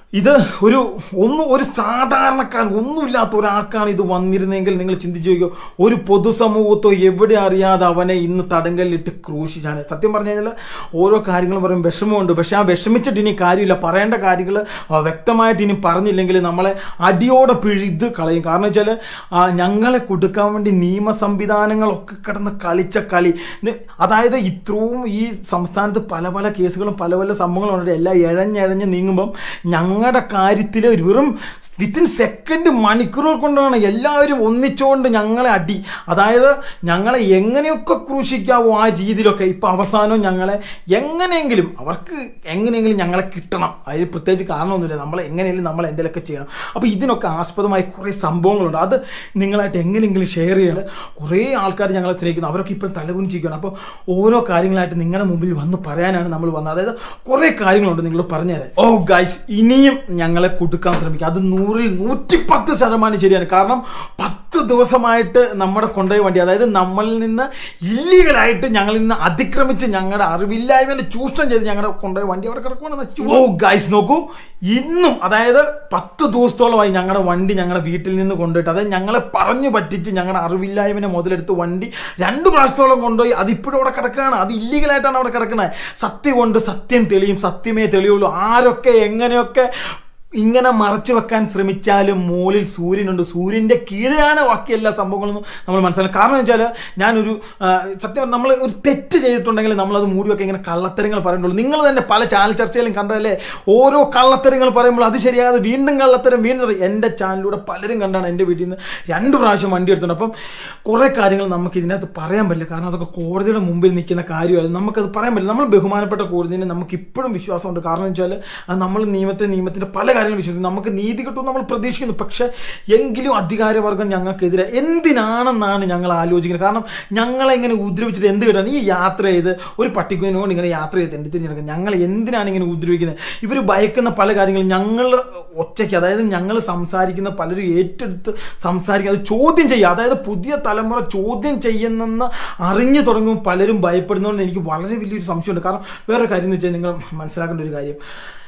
ഇത് ഒരു ഒന്നും ഒരു സാധാരണക്കാരൻ ഒന്നുമില്ലാത്ത ഒരാൾക്കാണ് ഇത് വന്നിരുന്നെങ്കിൽ നിങ്ങൾ ചിന്തിച്ചു നോക്കിയോ ഒരു പൊതുസമൂഹത്തോ എവിടെ അറിയാതെ അവനെ ഇന്ന് തടങ്കലിട്ട് ക്രൂശിച്ചാണ് സത്യം പറഞ്ഞു കഴിഞ്ഞാൽ ഓരോ കാര്യങ്ങളും പറയും വിഷമമുണ്ട് പക്ഷെ ആ വിഷമിച്ചിട്ട് ഇനി കാര്യമില്ല പറയേണ്ട കാര്യങ്ങൾ വ്യക്തമായിട്ട് ഇനി പറഞ്ഞില്ലെങ്കിൽ നമ്മളെ അടിയോടെ പിഴുത് കളയും കാരണം വെച്ചാൽ ഞങ്ങളെ കൊടുക്കാൻ വേണ്ടി നിയമ സംവിധാനങ്ങളൊക്കെ കിടന്ന് കളിച്ച കളി ഇത് അതായത് ഇത്രയും ഈ സംസ്ഥാനത്ത് പല പല കേസുകളും പല പല സംഭവങ്ങളും ഉണ്ട് എല്ലാം ഇഴഞ്ഞിഴഞ്ഞ് നീങ്ങുമ്പം ഞങ്ങളുടെ കാര്യത്തിൽ ഒരു വെറും വിത്തിൻ സെക്കൻഡ് മണിക്കൂറുകൾ കൊണ്ടാണ് എല്ലാവരും ഒന്നിച്ചുകൊണ്ട് ഞങ്ങളെ അടി അതായത് ഞങ്ങളെ എങ്ങനെയൊക്കെ ക്രൂശിക്കാവോ ആ രീതിയിലൊക്കെ ഇപ്പം അവസാനം ഞങ്ങളെ എങ്ങനെയെങ്കിലും അവർക്ക് എങ്ങനെയെങ്കിലും ഞങ്ങളെ കിട്ടണം അതിൽ പ്രത്യേകിച്ച് കാരണമൊന്നുമില്ല നമ്മൾ എങ്ങനെയെങ്കിലും നമ്മൾ എന്തെങ്കിലുമൊക്കെ ചെയ്യണം അപ്പോൾ ഇതിനൊക്കെ ആസ്പദമായി കുറേ സംഭവങ്ങളുണ്ട് അത് നിങ്ങളായിട്ട് എങ്ങനെയെങ്കിലും ഷെയർ ചെയ്യണം കുറേ ആൾക്കാർ ഞങ്ങളെ സ്നേഹിക്കുന്നു അവരൊക്കെ ഇപ്പം തലകുനിച്ചിരിക്കുകയാണ് അപ്പോൾ ഓരോ കാര്യങ്ങളായിട്ട് നിങ്ങളുടെ മുമ്പിൽ വന്ന് പറയാനാണ് നമ്മൾ വന്നത് അതായത് കുറേ കാര്യങ്ങളുണ്ട് നിങ്ങൾ പറഞ്ഞുതരാൻ ഓ ഗൈസ് ഇനിയും ഞങ്ങളെ കൊടുക്കാൻ ശ്രമിക്കുക അത് നൂറിൽ നൂറ്റിപ്പത്ത് ശതമാനം ശരിയാണ് കാരണം പത്ത് ദിവസമായിട്ട് നമ്മുടെ കൊണ്ടുപോയ വണ്ടി അതായത് നമ്മളിൽ നിന്ന് ഇല്ലീഗലായിട്ട് ഞങ്ങളിൽ നിന്ന് അതിക്രമിച്ച് ഞങ്ങളുടെ അറിവില്ലായ്മ ചൂഷണം ചെയ്ത് ഞങ്ങളുടെ കൊണ്ടുപോയ വണ്ടി അവിടെ കിടക്കുവാണെന്ന് ഓ ഗൈസ് നോക്കൂ ഇന്നും അതായത് പത്ത് ദിവസത്തോളമായി ഞങ്ങളുടെ വണ്ടി ഞങ്ങളുടെ വീട്ടിൽ നിന്ന് കൊണ്ടുപോയിട്ട് അതായത് ഞങ്ങളെ പറഞ്ഞു പറ്റിച്ച് ഞങ്ങളുടെ അറിവില്ലായ്മനെ മുതലെടുത്ത് വണ്ടി രണ്ട് പ്രാവശ്യത്തോളം കൊണ്ടുപോയി അതിപ്പോഴും അവിടെ കിടക്കുകയാണ് അത് ഇല്ലീഗലായിട്ടാണ് അവിടെ കിടക്കുന്നത് സത്യം കൊണ്ട് സത്യം തെളിയും സത്യമേ തെളിയുള്ളൂ ആരൊക്കെ എങ്ങനെയൊക്കെ ഇങ്ങനെ മറച്ചു വെക്കാൻ ശ്രമിച്ചാലും മുകളിൽ സൂര്യനുണ്ട് സൂര്യൻ്റെ കീഴെയാണ് ബാക്കി എല്ലാ സംഭവങ്ങളും നമ്മൾ മനസ്സിലാക്കും കാരണം എന്ന് വെച്ചാൽ ഞാനൊരു ആ, സത്യം പറഞ്ഞാൽ നമ്മൾ ഒരു തെറ്റ് ചെയ്തിട്ടുണ്ടെങ്കിൽ നമ്മളത് മൂടി വെക്കാൻ ഇങ്ങനെ കള്ളത്തരങ്ങൾ പറയുന്നുള്ളൂ നിങ്ങൾ തന്നെ പല ചാനൽ ചർച്ചയിലും കണ്ടതല്ലേ ഓരോ കള്ളത്തരങ്ങൾ പറയുമ്പോൾ അത് ശരിയാകാതെ വീണ്ടും കള്ളത്തരം വീണ്ടും പറയും. എൻ്റെ ചാനലിലൂടെ പലരും കണ്ടാണ് എൻ്റെ വീട്ടിൽ നിന്ന് രണ്ട് പ്രാവശ്യം വണ്ടി എടുത്തിട്ടുണ്ട് അപ്പം കുറേ കാര്യങ്ങൾ നമുക്ക് ഇതിനകത്ത് പറയാൻ പറ്റില്ല കാരണം അതൊക്കെ കോടതിയുടെ മുമ്പിൽ നിൽക്കുന്ന കാര്യമായിരുന്നു നമുക്കത് പറയാൻ പറ്റില്ല നമ്മൾ ബഹുമാനപ്പെട്ട കോടതിനെ നമുക്ക് ഇപ്പോഴും വിശ്വാസമുണ്ട് കാരണം എന്ന് വെച്ചാൽ അത് നമ്മൾ നിയമത്തെ നിയമത്തിൻ്റെ പല കാര്യങ്ങളും വിശ്വസിക്കുന്നു നമുക്ക് നീതി കിട്ടും നമ്മൾ പ്രതീക്ഷിക്കുന്നു പക്ഷേ എങ്കിലും അധികാരവർഗം ഞങ്ങൾക്കെതിരെ എന്തിനാണെന്നാണ് ഞങ്ങൾ ആലോചിക്കുന്നത് കാരണം ഞങ്ങളെ ഇങ്ങനെ ഉപദ്രവിച്ചിട്ട് എന്ത് കിട്ടാണ് ഈ യാത്ര ചെയ്ത് ഒരു പട്ടിക്കുവിനോട് ഇങ്ങനെ യാത്ര ചെയ്ത് എൻ്റെ തിരിഞ്ഞെടുക്കുക ഞങ്ങൾ എന്തിനാണ് ഇങ്ങനെ ഉപദ്രവിക്കുന്നത് ഇവർ ഭയക്കുന്ന പല കാര്യങ്ങളും ഞങ്ങൾ ഒറ്റയ്ക്ക് അതായത് ഞങ്ങൾ സംസാരിക്കുന്ന പലരും ഏറ്റെടുത്ത് സംസാരിക്കുക അത് ചോദ്യം ചെയ്യുക അതായത് പുതിയ തലമുറ ചോദ്യം ചെയ്യുന്നെന്ന് അറിഞ്ഞു തുടങ്ങുമ്പോൾ പലരും ഭയപ്പെടുന്നതുകൊണ്ട് എനിക്ക് വളരെ വലിയൊരു സംശയമുണ്ട് കാരണം വേറെ കാര്യം എന്ന് വെച്ചാൽ നിങ്ങൾ മനസ്സിലാക്കേണ്ട ഒരു കാര്യം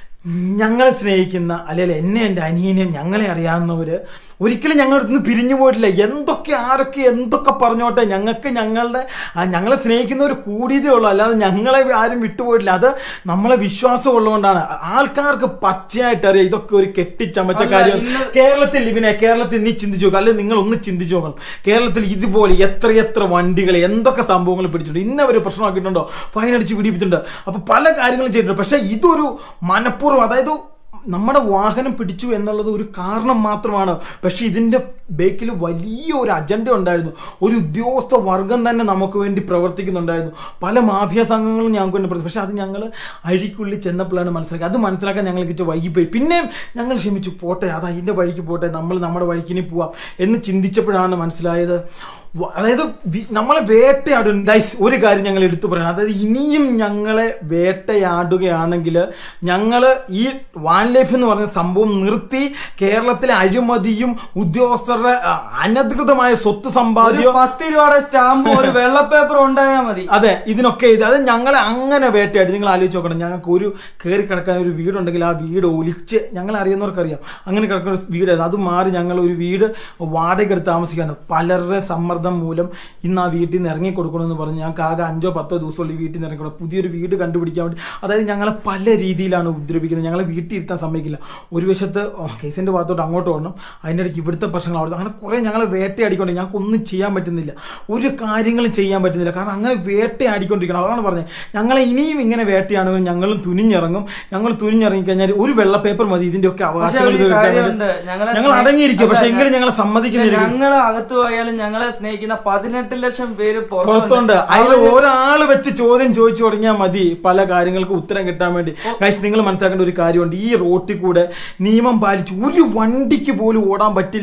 ഞങ്ങളെ സ്നേഹിക്കുന്ന അല്ലെങ്കിൽ എന്നെ എൻ്റെ അനിയനെ ഞങ്ങളെ അറിയാവുന്നവർ ഒരിക്കലും ഞങ്ങളുടെ അടുത്ത് നിന്ന് പിരിഞ്ഞു പോയിട്ടില്ല എന്തൊക്കെ ആരൊക്കെ എന്തൊക്കെ പറഞ്ഞോട്ടെ ഞങ്ങൾക്ക് ഞങ്ങളുടെ ആ, ഞങ്ങളെ സ്നേഹിക്കുന്നവർ കൂടിയതേ ഉള്ളൂ അല്ലാതെ ഞങ്ങളെ ആരും വിട്ടുപോയിട്ടില്ല അത് നമ്മളെ വിശ്വാസം ഉള്ളതുകൊണ്ടാണ് ആൾക്കാർക്ക് പച്ചയായിട്ട് അറിയാം ഇതൊക്കെ ഒരു കെട്ടിച്ചമച്ച അല്ല, കാര്യം ഇന്ന് കേരളത്തിൽ ഇവനെ കേരളത്തിൽ നീ ചിന്തിച്ചു നോക്കുക അല്ലെങ്കിൽ നിങ്ങൾ ഒന്ന് ചിന്തിച്ചു നോക്കണം കേരളത്തിൽ ഇതുപോലെ എത്രയെത്ര വണ്ടികൾ എന്തൊക്കെ സംഭവങ്ങൾ പിടിച്ചിട്ടുണ്ട് ഇന്നവർ പ്രശ്നമാക്കിയിട്ടുണ്ടോ ഫൈൻ അടിച്ച് പിടിപ്പിച്ചിട്ടുണ്ട് അപ്പോൾ പല കാര്യങ്ങളും ചെയ്തിട്ടുണ്ട് പക്ഷേ ഇതൊരു മനഃപൂർവ്വം അതായത് നമ്മുടെ വാഹനം പിടിച്ചു എന്നുള്ളത് ഒരു കാരണം മാത്രമാണ് പക്ഷേ ഇതിൻ്റെ ബേക്കിൽ വലിയ ഒരു അജണ്ട ഉണ്ടായിരുന്നു ഒരു ഉദ്യോഗസ്ഥ വർഗം തന്നെ നമുക്ക് വേണ്ടി പ്രവർത്തിക്കുന്നുണ്ടായിരുന്നു പല മാഫിയ സംഘങ്ങളും ഞങ്ങൾക്ക് വേണ്ടി പ്രവർത്തിച്ചു പക്ഷേ അത് ഞങ്ങൾ അഴിക്കുള്ളിൽ ചെന്നപ്പോഴാണ് മനസ്സിലാക്കി അത് മനസ്സിലാക്കാൻ ഞങ്ങൾക്ക് ഇച്ചിരി വൈകിപ്പോയി പിന്നെയും ഞങ്ങൾ ക്ഷമിച്ചു പോട്ടെ അത് അതിൻ്റെ വഴിക്ക് പോട്ടെ നമ്മൾ നമ്മുടെ വഴിക്ക് ഇനി പോവാം എന്ന് ചിന്തിച്ചപ്പോഴാണ് മനസ്സിലായത് വ- അതായത് വി- നമ്മളെ വേട്ടയാടും ഗൈസ് ഒരു കാര്യം ഞങ്ങൾ എടുത്തു പറയണം അതായത് ഇനിയും ഞങ്ങളെ വേട്ടയാടുകയാണെങ്കിൽ ഞങ്ങൾ ഈ വാൻ ലൈഫ് എന്ന് പറഞ്ഞ സംഭവം നിർത്തി കേരളത്തിലെ അഴിമതിയും ഉദ്യോഗസ്ഥരുടെ ആ, അനധികൃതമായ സ്വത്ത് ഒരു സമ്പാദ്യം പത്ത് രൂപയുടെ സ്റ്റാമ്പും ഒരു വെള്ള പേപ്പർ ഉണ്ടായാൽ മതി അതെ ഇതിനൊക്കെ ഇത് അത് ഞങ്ങളെ അങ്ങനെ വേട്ടയാടി നിങ്ങൾ ആലോചിച്ച് നോക്കണം ഞങ്ങൾക്ക് ഒരു കയറി കിടക്കാൻ ഒരു വീടുണ്ടെങ്കിൽ ആ വീട് ഒലിച്ച് ഞങ്ങൾ അറിയുന്നവർക്കറിയാം അങ്ങനെ കിടക്കുന്ന ഒരു വീടായിരുന്നു അത് മാറി ഞങ്ങൾ ഒരു വീട് വാടക എടുത്ത് താമസിക്കുകയാണ് പലരുടെ സമ്മർദ്ദം മൂലം ഇന്ന് ആ വീട്ടിൽ നിന്ന് ഇറങ്ങി കൊടുക്കണമെന്ന് പറഞ്ഞ് ഞങ്ങൾക്ക് ആകെ അഞ്ചോ പത്തോ ദിവസമുള്ള ഈ വീട്ടിൽ നിന്ന് ഇറങ്ങി കൊടുക്കും പുതിയൊരു വീട് കണ്ടുപിടിക്കാൻ വേണ്ടി അതായത് ഞങ്ങളെ പല രീതിയിലാണ് ഉപദ്രവിക്കുന്നത് ഞങ്ങളെ വീട്ടിൽ ഇരുത്താൻ സമ്മതിക്കില്ല ഒരു വശത്ത് ഓ, കേസിൻ്റെ ഭാഗത്തോട്ട് അങ്ങോട്ട് ഓടണം അതിൻ്റെ ഇടയ്ക്ക് ഇവിടുത്തെ പ്രശ്നങ്ങൾ അവിടെ അങ്ങനെ കുറേ ഞങ്ങളെ വേട്ടയാടിക്കൊണ്ട് ഞങ്ങൾക്ക് ഒന്നും ചെയ്യാൻ പറ്റുന്നില്ല ഒരു കാര്യങ്ങളും ചെയ്യാൻ പറ്റുന്നില്ല കാരണം അങ്ങനെ വേട്ടയാടിക്കൊണ്ടിരിക്കണം അതാണ് പറഞ്ഞത് ഞങ്ങളെ ഇനിയും ഇങ്ങനെ വേട്ടയാണെങ്കിൽ ഞങ്ങളും തുനിഞ്ഞിറങ്ങും ഞങ്ങൾ തുനിഞ്ഞിറങ്ങി കഴിഞ്ഞാൽ ഒരു വെള്ള പേപ്പർ മതി ഇതിൻ്റെയൊക്കെ പക്ഷെ അവകാശങ്ങൾ ഒരു തീർക്കാൻ കാര്യമുണ്ട് വേണ്ടി. ഞങ്ങളെ ഞങ്ങൾ സ്നേഹി- അടങ്ങിയിരിക്കും പക്ഷെ അല്ല, എങ്കിലും ഞങ്ങളെ സമ്മതിക്കുന്നില്ല ഞങ്ങള് അകത്ത് പോയാലും ഞങ്ങളെ സ്നേഹിക്കുന്ന പതിനെട്ട് ലക്ഷം പേര് പുറത്തുണ്ട് അതിൽ ഒരാൾ വെച്ച് ചോദ്യം ചോദിച്ചു തുടങ്ങിയാൽ മതി പല കാര്യങ്ങൾക്ക് ഉത്തരം കിട്ടാൻ വേണ്ടി ഗൈസ് നിങ്ങൾ മനസ്സിലാക്കേണ്ട ഒരു കാര്യമുണ്ട് ഈ റോട്ടിൽ കൂടെ നിയമം പാലിച്ച് ഒരു വണ്ടിക്ക് പോലും ഓടാൻ പറ്റില്ല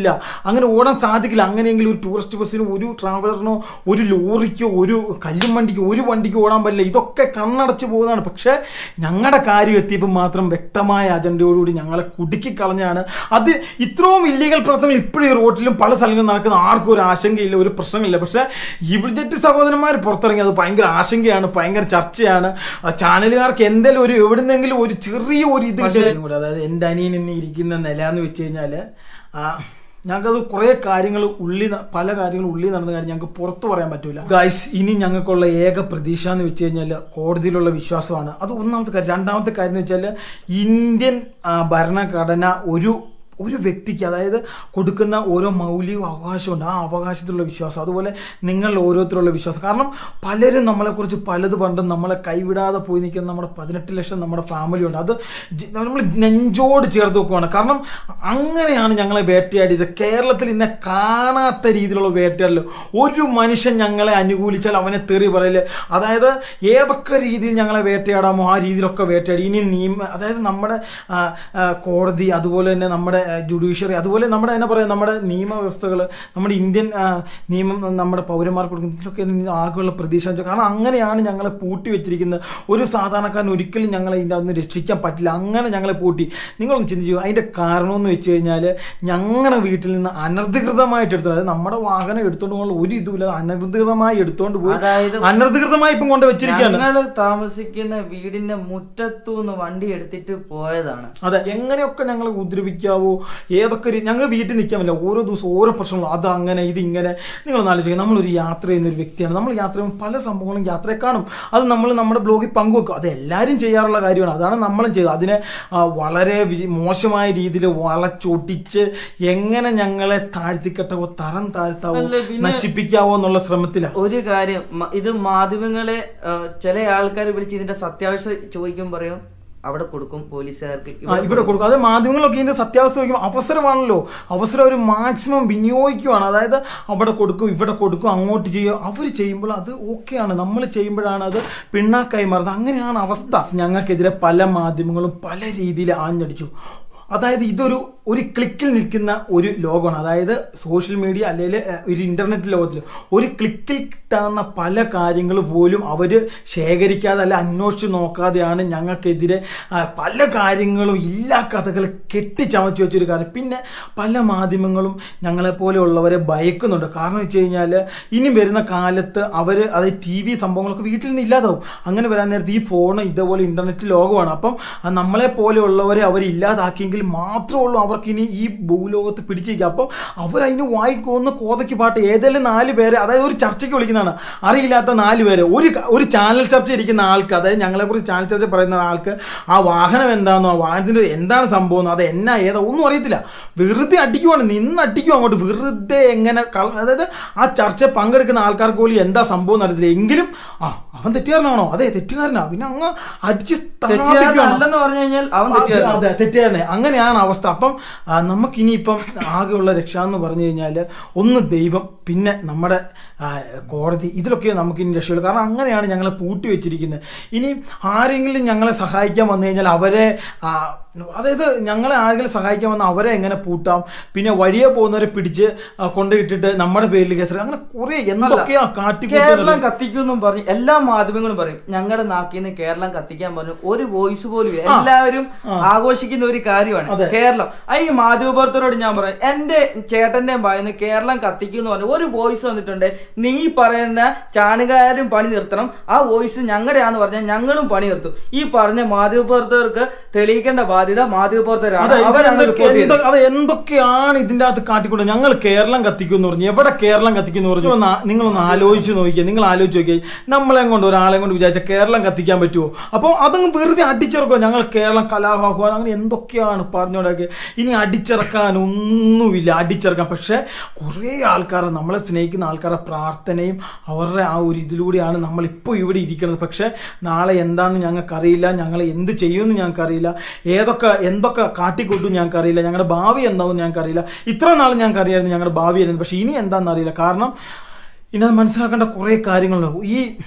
അങ്ങനെ ഓടാൻ സാധിക്കില്ല അങ്ങനെയെങ്കിൽ ഒരു ടൂറിസ്റ്റ് ബസ്സിനോ ഒരു ട്രാവലറിനോ ഒരു ലോറിക്കോ ഒരു കല്ലും വണ്ടിക്കോ ഒരു വണ്ടിക്കോ ഓടാൻ പറ്റില്ല ഇതൊക്കെ കണ്ണടച്ച് പോകുന്നതാണ് പക്ഷേ ഞങ്ങളുടെ കാര്യം എത്തിയപ്പോൾ മാത്രം വ്യക്തമായ അജണ്ടയോടുകൂടി ഞങ്ങളെ കുടുക്കി കളഞ്ഞാണ് അത് ഇത്രയും ഇല്ലീഗൽ പ്രവർത്തനങ്ങൾ ഇപ്പോഴും ഈ റോട്ടിലും പല സ്ഥലങ്ങളിലും നടക്കുന്ന ആർക്കും ഒരു ആശങ്കയില്ല ഒരു പ്രശ്നങ്ങളില്ല പക്ഷേ ഇവിടുത്തെ സഹോദരന്മാർ പുറത്തിറങ്ങി അത് ഭയങ്കര ആശങ്കയാണ് ഭയങ്കര ചർച്ചയാണ് ആ ചാനലുകാർക്ക് എന്തെങ്കിലും ഒരു എവിടുന്നെങ്കിലും ഒരു ചെറിയ ഒരു ഇത് കിട്ടിയാലും കൂടെ അതായത് എൻ്റെ അനിയൻ ഇന്ന് ഇരിക്കുന്ന നില എന്ന് വെച്ച് കഴിഞ്ഞാൽ ഞങ്ങൾക്കത് കുറേ കാര്യങ്ങൾ ഉള്ളി ന- പല കാര്യങ്ങളും ഉള്ളി നടന്ന കാര്യം ഞങ്ങൾക്ക് പുറത്ത് പറയാൻ പറ്റൂല ഗൈസ് ഇനി ഞങ്ങൾക്കുള്ള ഏക പ്രതീക്ഷ എന്ന് വെച്ച് കഴിഞ്ഞാൽ കോടതിയിലുള്ള വിശ്വാസമാണ് അത് ഒന്നാമത്തെ കാര്യം രണ്ടാമത്തെ കാര്യം എന്ന് വെച്ചാൽ ഇന്ത്യൻ ആ, ഭരണഘടന ഒരു ഒരു വ്യക്തിക്ക് അതായത് കൊടുക്കുന്ന ഓരോ മൗലിക അവകാശമുണ്ട് ആ അവകാശത്തിലുള്ള വിശ്വാസം അതുപോലെ നിങ്ങൾ ഓരോരുത്തരുള്ള വിശ്വാസം കാരണം പലരും നമ്മളെക്കുറിച്ച് പലത് പണ്ടും നമ്മളെ കൈവിടാതെ പോയി നിൽക്കുന്ന നമ്മുടെ പതിനെട്ട് ലക്ഷം നമ്മുടെ ഫാമിലി ഉണ്ട് അത് ജി- നമ്മൾ നെഞ്ചോട് ചേർത്ത് വെക്കുവാണ് കാരണം അങ്ങനെയാണ് ഞങ്ങളെ വേട്ടയാടിയത് കേരളത്തിൽ ഇന്നെ കാണാത്ത രീതിയിലുള്ള വേട്ടയാടൽ ഒരു മനുഷ്യൻ ഞങ്ങളെ അനുകൂലിച്ചാൽ അവനെ തെറി പറയല് അതായത് ഏതൊക്കെ രീതിയിൽ ഞങ്ങളെ വേട്ടയാടാമോ ആ രീതിയിലൊക്കെ വേട്ടയാടി ഇനി നിയമ അതായത് നമ്മുടെ ആ, ആ, കോടതി അതുപോലെ തന്നെ നമ്മുടെ ജുഡീഷ്യറി അതുപോലെ നമ്മുടെ എന്നാ പറയുക നമ്മുടെ നിയമവ്യവസ്ഥകൾ നമ്മുടെ ഇന്ത്യൻ ആ, നിയമം നമ്മുടെ പൗരന്മാർക്ക് കൊടുക്കുന്ന ഇതിലൊക്കെ ആകെയുള്ള പ്രതീക്ഷ എന്ന് വെച്ചാൽ കാരണം അങ്ങനെയാണ് ഞങ്ങളെ പൂട്ടി വെച്ചിരിക്കുന്നത് ഒരു സാധാരണക്കാരൻ ഒരിക്കലും ഞങ്ങളെ ഇതിൻ്റെ അന്ന് രക്ഷിക്കാൻ പറ്റില്ല അങ്ങനെ ഞങ്ങളെ പൂട്ടി നിങ്ങളൊന്ന് ചിന്തിച്ചു അതിൻ്റെ കാരണം എന്ന് വെച്ച് കഴിഞ്ഞാൽ ഞങ്ങളുടെ വീട്ടിൽ നിന്ന് അനധികൃതമായിട്ട് എടുത്തു അതായത് നമ്മുടെ വാഹനം എടുത്തുകൊണ്ട് പോകുന്ന ഒരു ഇതുമില്ല അനധികൃതമായി എടുത്തുകൊണ്ട് പോയി അതായത് അനധികൃതമായി ഇപ്പം കൊണ്ട് വെച്ചിരിക്കുകയാണ് ഞങ്ങള് താമസിക്കുന്ന വീടിന്റെ മുറ്റത്തുനിന്ന് വണ്ടി എടുത്തിട്ട് പോയതാണ് അതെ എങ്ങനെയൊക്കെ ഞങ്ങളെ ഉപദ്രവിക്കാവോ ഏതൊക്കെ രീ- ഞങ്ങൾ വീട്ടിൽ നിൽക്കാൻ പറ്റില്ല ഓരോ ദിവസം ഓരോ പ്രശ്നങ്ങളും അത് അങ്ങനെ ഇത് ഇങ്ങനെ നിങ്ങളൊന്ന് ആലോചിക്കുക നമ്മളൊരു യാത്ര ചെയ്യുന്ന ഒരു വ്യക്തിയാണ് നമ്മൾ യാത്ര ചെയ്യുമ്പോൾ പല സംഭവങ്ങളും യാത്രയെ കാണും അത് നമ്മൾ നമ്മുടെ ബ്ലോഗിൽ പങ്കുവെക്കും അത് എല്ലാവരും ചെയ്യാറുള്ള കാര്യമാണ് അതാണ് നമ്മളും ചെയ്തത് അതിനെ ആ, വളരെ വി- മോശമായ രീതിയിൽ വളച്ചൊട്ടിച്ച് എങ്ങനെ ഞങ്ങളെ താഴ്ത്തിക്കെട്ടാവോ തരം താഴ്ത്താവോ അല്ല, പിന്നെ- നശിപ്പിക്കാവോ എന്നുള്ള ശ്രമത്തിലാണ് ഒരു കാര്യം മ- ഇത് മാധ്യമങ്ങളെ ആ, ചില ആൾക്കാർ വിളിച്ച് ഇതിന്റെ സത്യാവസ്ഥ ചോദിക്കും പറയും അവിടെ കൊടുക്കും പോലീസുകാർക്ക് ആ, ഇവിടെ കൊടുക്കും അത് മാധ്യമങ്ങളൊക്കെ ഇതിന്റെ സത്യാവസ്ഥ വയ്ക്കും അവസരമാണല്ലോ അവസരം ഒരു മാക്സിമം വിനിയോഗിക്കുവാണ് അതായത് അവിടെ കൊടുക്കും ഇവിടെ കൊടുക്കും അങ്ങോട്ട് ചെയ്യും അവർ ചെയ്യുമ്പോൾ അത് ഓക്കെയാണ് നമ്മൾ ചെയ്യുമ്പോഴാണ് അത് പിണ്ണാക്കായി മാറുന്നത് അങ്ങനെയാണ് അവസ്ഥ ഞങ്ങൾക്കെതിരെ പല മാധ്യമങ്ങളും പല രീതിയിൽ ആഞ്ഞടിച്ചു അതായത് ഇതൊരു ഒരു ക്ലിക്കിൽ നിൽക്കുന്ന ഒരു ലോകമാണ് അതായത് സോഷ്യൽ മീഡിയ അല്ലെങ്കിൽ ഏഹ്, ഒരു ഇൻ്റർനെറ്റ് ലോകത്തിൽ ഒരു ക്ലിക്കിൽ കിട്ടാവുന്ന പല കാര്യങ്ങൾ പോലും അവർ ശേഖരിക്കാതെ അല്ല അന്വേഷിച്ച് നോക്കാതെയാണ് ഞങ്ങൾക്കെതിരെ ആ, പല കാര്യങ്ങളും ഇല്ലാ കഥകൾ കെട്ടിച്ചമച്ച് വെച്ചൊരു കാര്യം പിന്നെ പല മാധ്യമങ്ങളും ഞങ്ങളെപ്പോലെയുള്ളവരെ ഭയക്കുന്നുണ്ട് കാരണം വെച്ച് കഴിഞ്ഞാൽ ഇനി വരുന്ന കാലത്ത് അവർ അതായത് ടി വി സംഭവങ്ങളൊക്കെ വീട്ടിൽ നിന്ന് ഇല്ലാതാവും അങ്ങനെ വരാൻ നേരത്ത് ഈ ഫോൺ ഇതേപോലെ ഇൻ്റർനെറ്റ് ലോകമാണ് അപ്പം ആ നമ്മളെ പോലെയുള്ളവരെ അവർ ഇല്ലാതാക്കിയെങ്കിൽ മാത്രമേ ഉള്ളൂ അവർക്ക് ഇനി ഈ ഭൂലോകത്ത് പിടിച്ചിരിക്കുക അപ്പം അവരതിന് വായിക്കൊന്ന് കോതയ്ക്ക് പാട്ട് ഏതെങ്കിലും നാല് പേരെ അതായത് ഒരു ചർച്ചയ്ക്ക് വിളിക്കുന്നതാണ് അറിയില്ലാത്ത നാല് പേര് ഒരു ക- ഒരു ചാനൽ ചർച്ച ഇരിക്കുന്ന ആൾക്ക് അതായത് ഞങ്ങളെക്കുറിച്ച് ചാനൽ ചർച്ച പറയുന്ന ആൾക്ക് ആ വാഹനം എന്താണെന്നോ ആ വാഹനത്തിൻ്റെ എന്താണ് സംഭവം എന്നോ അത് എന്നാ ഏതാ ഒന്നും അറിയത്തില്ല വെറുതെ അടിക്കുവാണ് നിന്ന് അടിക്കും അങ്ങോട്ട് വെറുതെ എങ്ങനെ കള- അതായത് ആ ചർച്ച പങ്കെടുക്കുന്ന ആൾക്കാർക്ക് പോലും എന്താ സംഭവം എന്ന് അറിയത്തില്ല എങ്കിലും ആ അവൻ തെറ്റുകാരനാണോ അതെ തെറ്റുകാരനാ പിന്നെ അങ്ങ് അടിച്ച് സ്ഥാപിക്കുകയാണ്. തെറ്റുകാരനല്ലെന്ന് പറഞ്ഞു കഴിഞ്ഞാൽ അവൻ തെറ്റുകാരനാണ് അതെ തെറ്റുകാരനെ അങ്ങനെയാണ് അവസ്ഥ അപ്പം ആ, നമുക്കിനിയിപ്പം ആകെയുള്ള രക്ഷ എന്ന് പറഞ്ഞു കഴിഞ്ഞാൽ ഒന്ന് ദൈവം പിന്നെ നമ്മുടെ ആ, കോടതി ഇതിലൊക്കെ നമുക്ക് ഇനി രക്ഷയുള്ളൂ കാരണം അങ്ങനെയാണ് ഞങ്ങളെ പൂട്ടി വെച്ചിരിക്കുന്നത് ഇനി ആരെങ്കിലും ഞങ്ങളെ സഹായിക്കാൻ വന്നു കഴിഞ്ഞാൽ അവരെ ആ, അതായത് ഞങ്ങളെ ആരെങ്കിലും സഹായിക്കാൻ വന്നാൽ അവരെ എങ്ങനെ പൂട്ടാം പിന്നെ വഴിയെ പോകുന്നവരെ പിടിച്ച് ആ, കൊണ്ടുപോയിട്ടിട്ട് നമ്മുടെ പേരിൽ കേസ് അങ്ങനെ കുറെ എന്തൊക്കെയാ കാട്ടിക്കൂട്ടുന്നത് കേരളം കത്തിക്കുമെന്നും പറഞ്ഞു എല്ലാ മാധ്യമങ്ങളും പറയും ഞങ്ങളുടെ നാക്കിൽ നിന്ന് കേരളം കത്തിക്കാൻ പറഞ്ഞു ഒരു വോയിസ് പോലും ഇല്ല എല്ലാവരും ആഘോഷിക്കുന്ന ഒരു കാര്യമാണ് അതെ. കേരളം ആ ഈ മാധ്യമപ്രവർത്തകരോട് ഞാൻ പറയും എന്റെ ചേട്ടന്റെ വായന്ന് കേരളം കത്തിക്കും എന്ന് പറഞ്ഞു ഒരു വോയിസ് വന്നിട്ടുണ്ട് നീ പറയുന്ന ചാണകാരും പണി നിർത്തണം ആ വോയിസ് ഞങ്ങളുടെയാന്ന് പറഞ്ഞാൽ ഞങ്ങളും പണി നിർത്തും ഈ പറഞ്ഞ മാധ്യമപ്രവർത്തകർക്ക് തെളിയിക്കേണ്ട ബാധ്യത മാധ്യമപ്രവർത്തകരാണ് അതെ, ഇത് അവരാണ് എന്തൊക്കെ- റിപ്പോർട്ട് ചെയ്തത് എന്തൊ- അത് എന്തൊക്കെയാണ് ഇതിന്റെ അകത്ത് കാട്ടിക്കൊണ്ട് ഞങ്ങൾ കേരളം കത്തിക്കുമെന്ന് പറഞ്ഞു എവിടെ കേരളം കത്തിക്കുന്നു പറഞ്ഞു ഒന്ന് ആ- നിങ്ങളൊന്ന് ആലോചിച്ച് നോക്കിയേ നിങ്ങൾ ആലോചിച്ച് നോക്കിയേ നമ്മളെ കൊണ്ട് ഒരാളെ കൊണ്ട് വിചാരിച്ച കേരളം കത്തിക്കാൻ പറ്റുമോ അപ്പോൾ അതങ്ങ് വെറുതെ അടിച്ചിറക്കുക ഞങ്ങൾ കേരളം കലാപാഹ്വാൻ അങ്ങനെ എന്തൊക്കെയാണ് പറഞ്ഞോടൊക്കെ ഇനി അടിച്ചിറക്കാൻ ഒന്നുമില്ല അടിച്ചിറക്കാൻ പക്ഷേ കുറേ ആൾക്കാർ നമ്മളെ സ്നേഹിക്കുന്ന ആൾക്കാരുടെ പ്രാർത്ഥനയും അവരുടെ ആ ഒരു ഇതിലൂടെയാണ് നമ്മൾ ഇപ്പോൾ ഇവിടെ ഇരിക്കുന്നത് പക്ഷേ നാളെ എന്താണെന്ന് ഞങ്ങൾക്കറിയില്ല ഞങ്ങൾ എന്ത് ചെയ്യുമെന്ന് ഞങ്ങൾക്കറിയില്ല ഏതൊക്കെ എന്തൊക്കെ കാട്ടിക്കൂട്ടും ഞങ്ങൾക്കറിയില്ല ഞങ്ങളുടെ ഭാവി എന്താവും ഞങ്ങൾക്കറിയില്ല ഇത്ര നാൾ ഞങ്ങൾക്കറിയായിരുന്നു ഞങ്ങളുടെ ഭാവി ആയിരുന്നു പക്ഷേ ഇനി എന്താണെന്ന് അറിയില്ല കാരണം ഇനി അത് മനസ്സിലാക്കേണ്ട കുറേ കാര്യങ്ങളുണ്ട് ഈ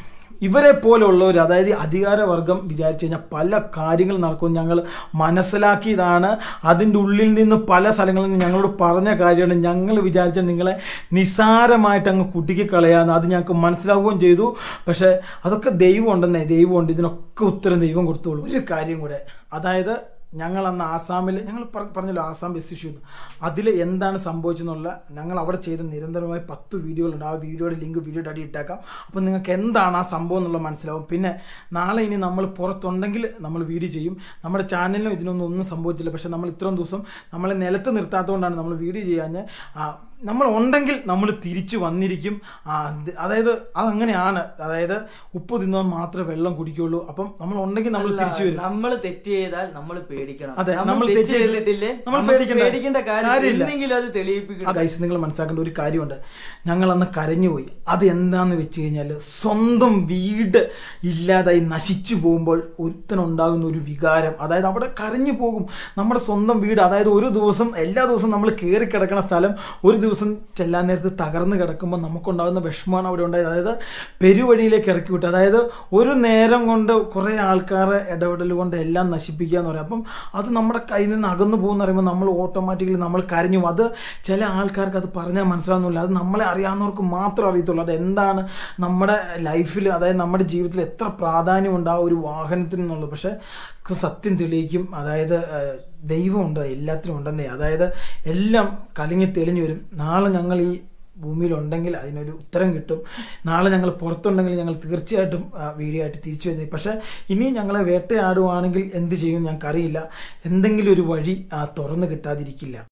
ഇവരെ പോലുള്ളവർ അതായത് ഈ അധികാരവർഗം വിചാരിച്ചു കഴിഞ്ഞാൽ പല കാര്യങ്ങൾ നടക്കും ഞങ്ങൾ മനസ്സിലാക്കിയതാണ് അതിൻ്റെ ഉള്ളിൽ നിന്ന് പല സ്ഥലങ്ങളിൽ നിന്ന് ഞങ്ങളോട് പറഞ്ഞ കാര്യമാണ് ഞങ്ങൾ വിചാരിച്ച നിങ്ങളെ നിസാരമായിട്ട് അങ്ങ് കുട്ടിക്ക് കളയാന്ന് അത് ഞങ്ങൾക്ക് മനസ്സിലാവുകയും ചെയ്തു പക്ഷേ അതൊക്കെ ദൈവം ഉണ്ടെന്നേ ദൈവമുണ്ട് ഇതിനൊക്കെ ഉത്തരം ദൈവം കൊടുത്തോളൂ ഒരു കാര്യം കൂടെ അതായത് ഞങ്ങൾ അന്ന് ആസാമിൽ ഞങ്ങൾ പറ- പറഞ്ഞല്ലോ ആസാം ബസ് ഇഷ്യൂ അതിൽ എന്താണ് സംഭവിച്ചെന്നുള്ള ഞങ്ങൾ അവിടെ ചെയ്ത നിരന്തരമായി പത്ത് വീഡിയോകളുണ്ട് ആ വീഡിയോയുടെ ലിങ്ക് വീഡിയോയുടെ അടി ഇട്ടേക്കാം അപ്പോൾ നിങ്ങൾക്ക് എന്താണ് ആ സംഭവം എന്നുള്ളത് മനസ്സിലാവും പിന്നെ നാളെ ഇനി നമ്മൾ പുറത്തുണ്ടെങ്കിൽ നമ്മൾ വീഡിയോ ചെയ്യും നമ്മുടെ ചാനലിനും ഇതിനൊന്നും ഒന്നും സംഭവിച്ചില്ല പക്ഷേ നമ്മൾ ഇത്രയും ദിവസം നമ്മളെ നിലത്ത് നിർത്താത്തതുകൊണ്ടാണ് നമ്മൾ വീഡിയോ ചെയ്യാഞ്ഞ് ആ, നമ്മൾ ഉണ്ടെങ്കിൽ നമ്മൾ തിരിച്ചു വന്നിരിക്കും ആ, ഇത് അതായത് അതങ്ങനെയാണ് അതായത് ഉപ്പ് തിന്നാൽ മാത്രമേ വെള്ളം കുടിക്കുകയുള്ളൂ അപ്പം നമ്മൾ ഉണ്ടെങ്കിൽ നമ്മൾ തിരിച്ചു വരും നമ്മൾ തെറ്റ് ചെയ്താൽ നമ്മൾ പേടിക്കണം അതെ, നമ്മൾ നമ്മൾ തെറ്റ് തെറ്റ് ചെയ്ത് ചെയ്തിട്ടില്ലേ നമ്മൾ നമുക്ക് പേടിക്കണ്ട. പേടിക്കേണ്ട കാര്യം കാര്യമില്ല. എന്തെങ്കിലും അത് ആ തെളിയിപ്പിക്കണം ഗൈസ് നിങ്ങൾ മനസ്സിലാക്കേണ്ട ഒരു കാര്യമുണ്ട് ഞങ്ങൾ അന്ന് കരഞ്ഞുപോയി അത് എന്താന്ന് വെച്ച് കഴിഞ്ഞാൽ സ്വന്തം വീട് ഇല്ലാതായി നശിച്ചു പോകുമ്പോൾ ഒരുത്തനുണ്ടാകുന്ന ഒരു വികാരം അതായത് അവിടെ കരഞ്ഞു പോകും നമ്മുടെ സ്വന്തം വീട് അതായത് ഒരു ദിവസം എല്ലാ ദിവസവും നമ്മൾ കയറി കിടക്കുന്ന സ്ഥലം ഒരു ദിവസം ചെല്ലാൻ നേരത്ത് തകർന്ന് കിടക്കുമ്പോൾ നമുക്കുണ്ടാകുന്ന വിഷമമാണ് അവിടെ ഉണ്ടായത് അതായത് പെരുവഴിയിലേക്ക് ഇറക്കി വിട്ടു അതായത് ഒരു നേരം കൊണ്ട് കുറേ ആൾക്കാരെ ഇടപെടൽ കൊണ്ട് എല്ലാം നശിപ്പിക്കുക എന്ന് പറയും അപ്പം അത് നമ്മുടെ കയ്യിൽ നിന്ന് അകന്നു പോകുന്ന പറയുമ്പോൾ നമ്മൾ ഓട്ടോമാറ്റിക്കലി നമ്മൾ കരഞ്ഞു പോകും. അത് ചില ആൾക്കാർക്ക് അത് പറഞ്ഞാൽ മനസ്സിലാവുന്നില്ല അത് നമ്മളെ അറിയാവുന്നവർക്ക് മാത്രം അറിയത്തുള്ളൂ അത് എന്താണ് നമ്മുടെ ലൈഫിൽ അതായത് നമ്മുടെ ജീവിതത്തിൽ എത്ര പ്രാധാന്യമുണ്ട് ആ ഒരു വാഹനത്തിന് എന്നുള്ളത് പക്ഷേ സത്യം തെളിയിക്കും അതായത് ഏഹ്, ദൈവമുണ്ട് എല്ലാത്തിനും ഉണ്ടെന്നേ അതായത് എല്ലാം കലങ്ങി തെളിഞ്ഞു വരും നാളെ ഞങ്ങൾ ഈ ഭൂമിയിലുണ്ടെങ്കിൽ അതിനൊരു ഉത്തരം കിട്ടും നാളെ ഞങ്ങൾ പുറത്തുണ്ടെങ്കിൽ ഞങ്ങൾ തീർച്ചയായിട്ടും ആ, വീഡിയോ ആയിട്ട് തിരിച്ചു വരുന്നത് പക്ഷേ ഇനി ഞങ്ങളെ വേട്ടയാടുവാണെങ്കിൽ എന്ത് ചെയ്യും ഞങ്ങൾക്കറിയില്ല എന്തെങ്കിലും ഒരു വഴി ആ, തുറന്നു കിട്ടാതിരിക്കില്ല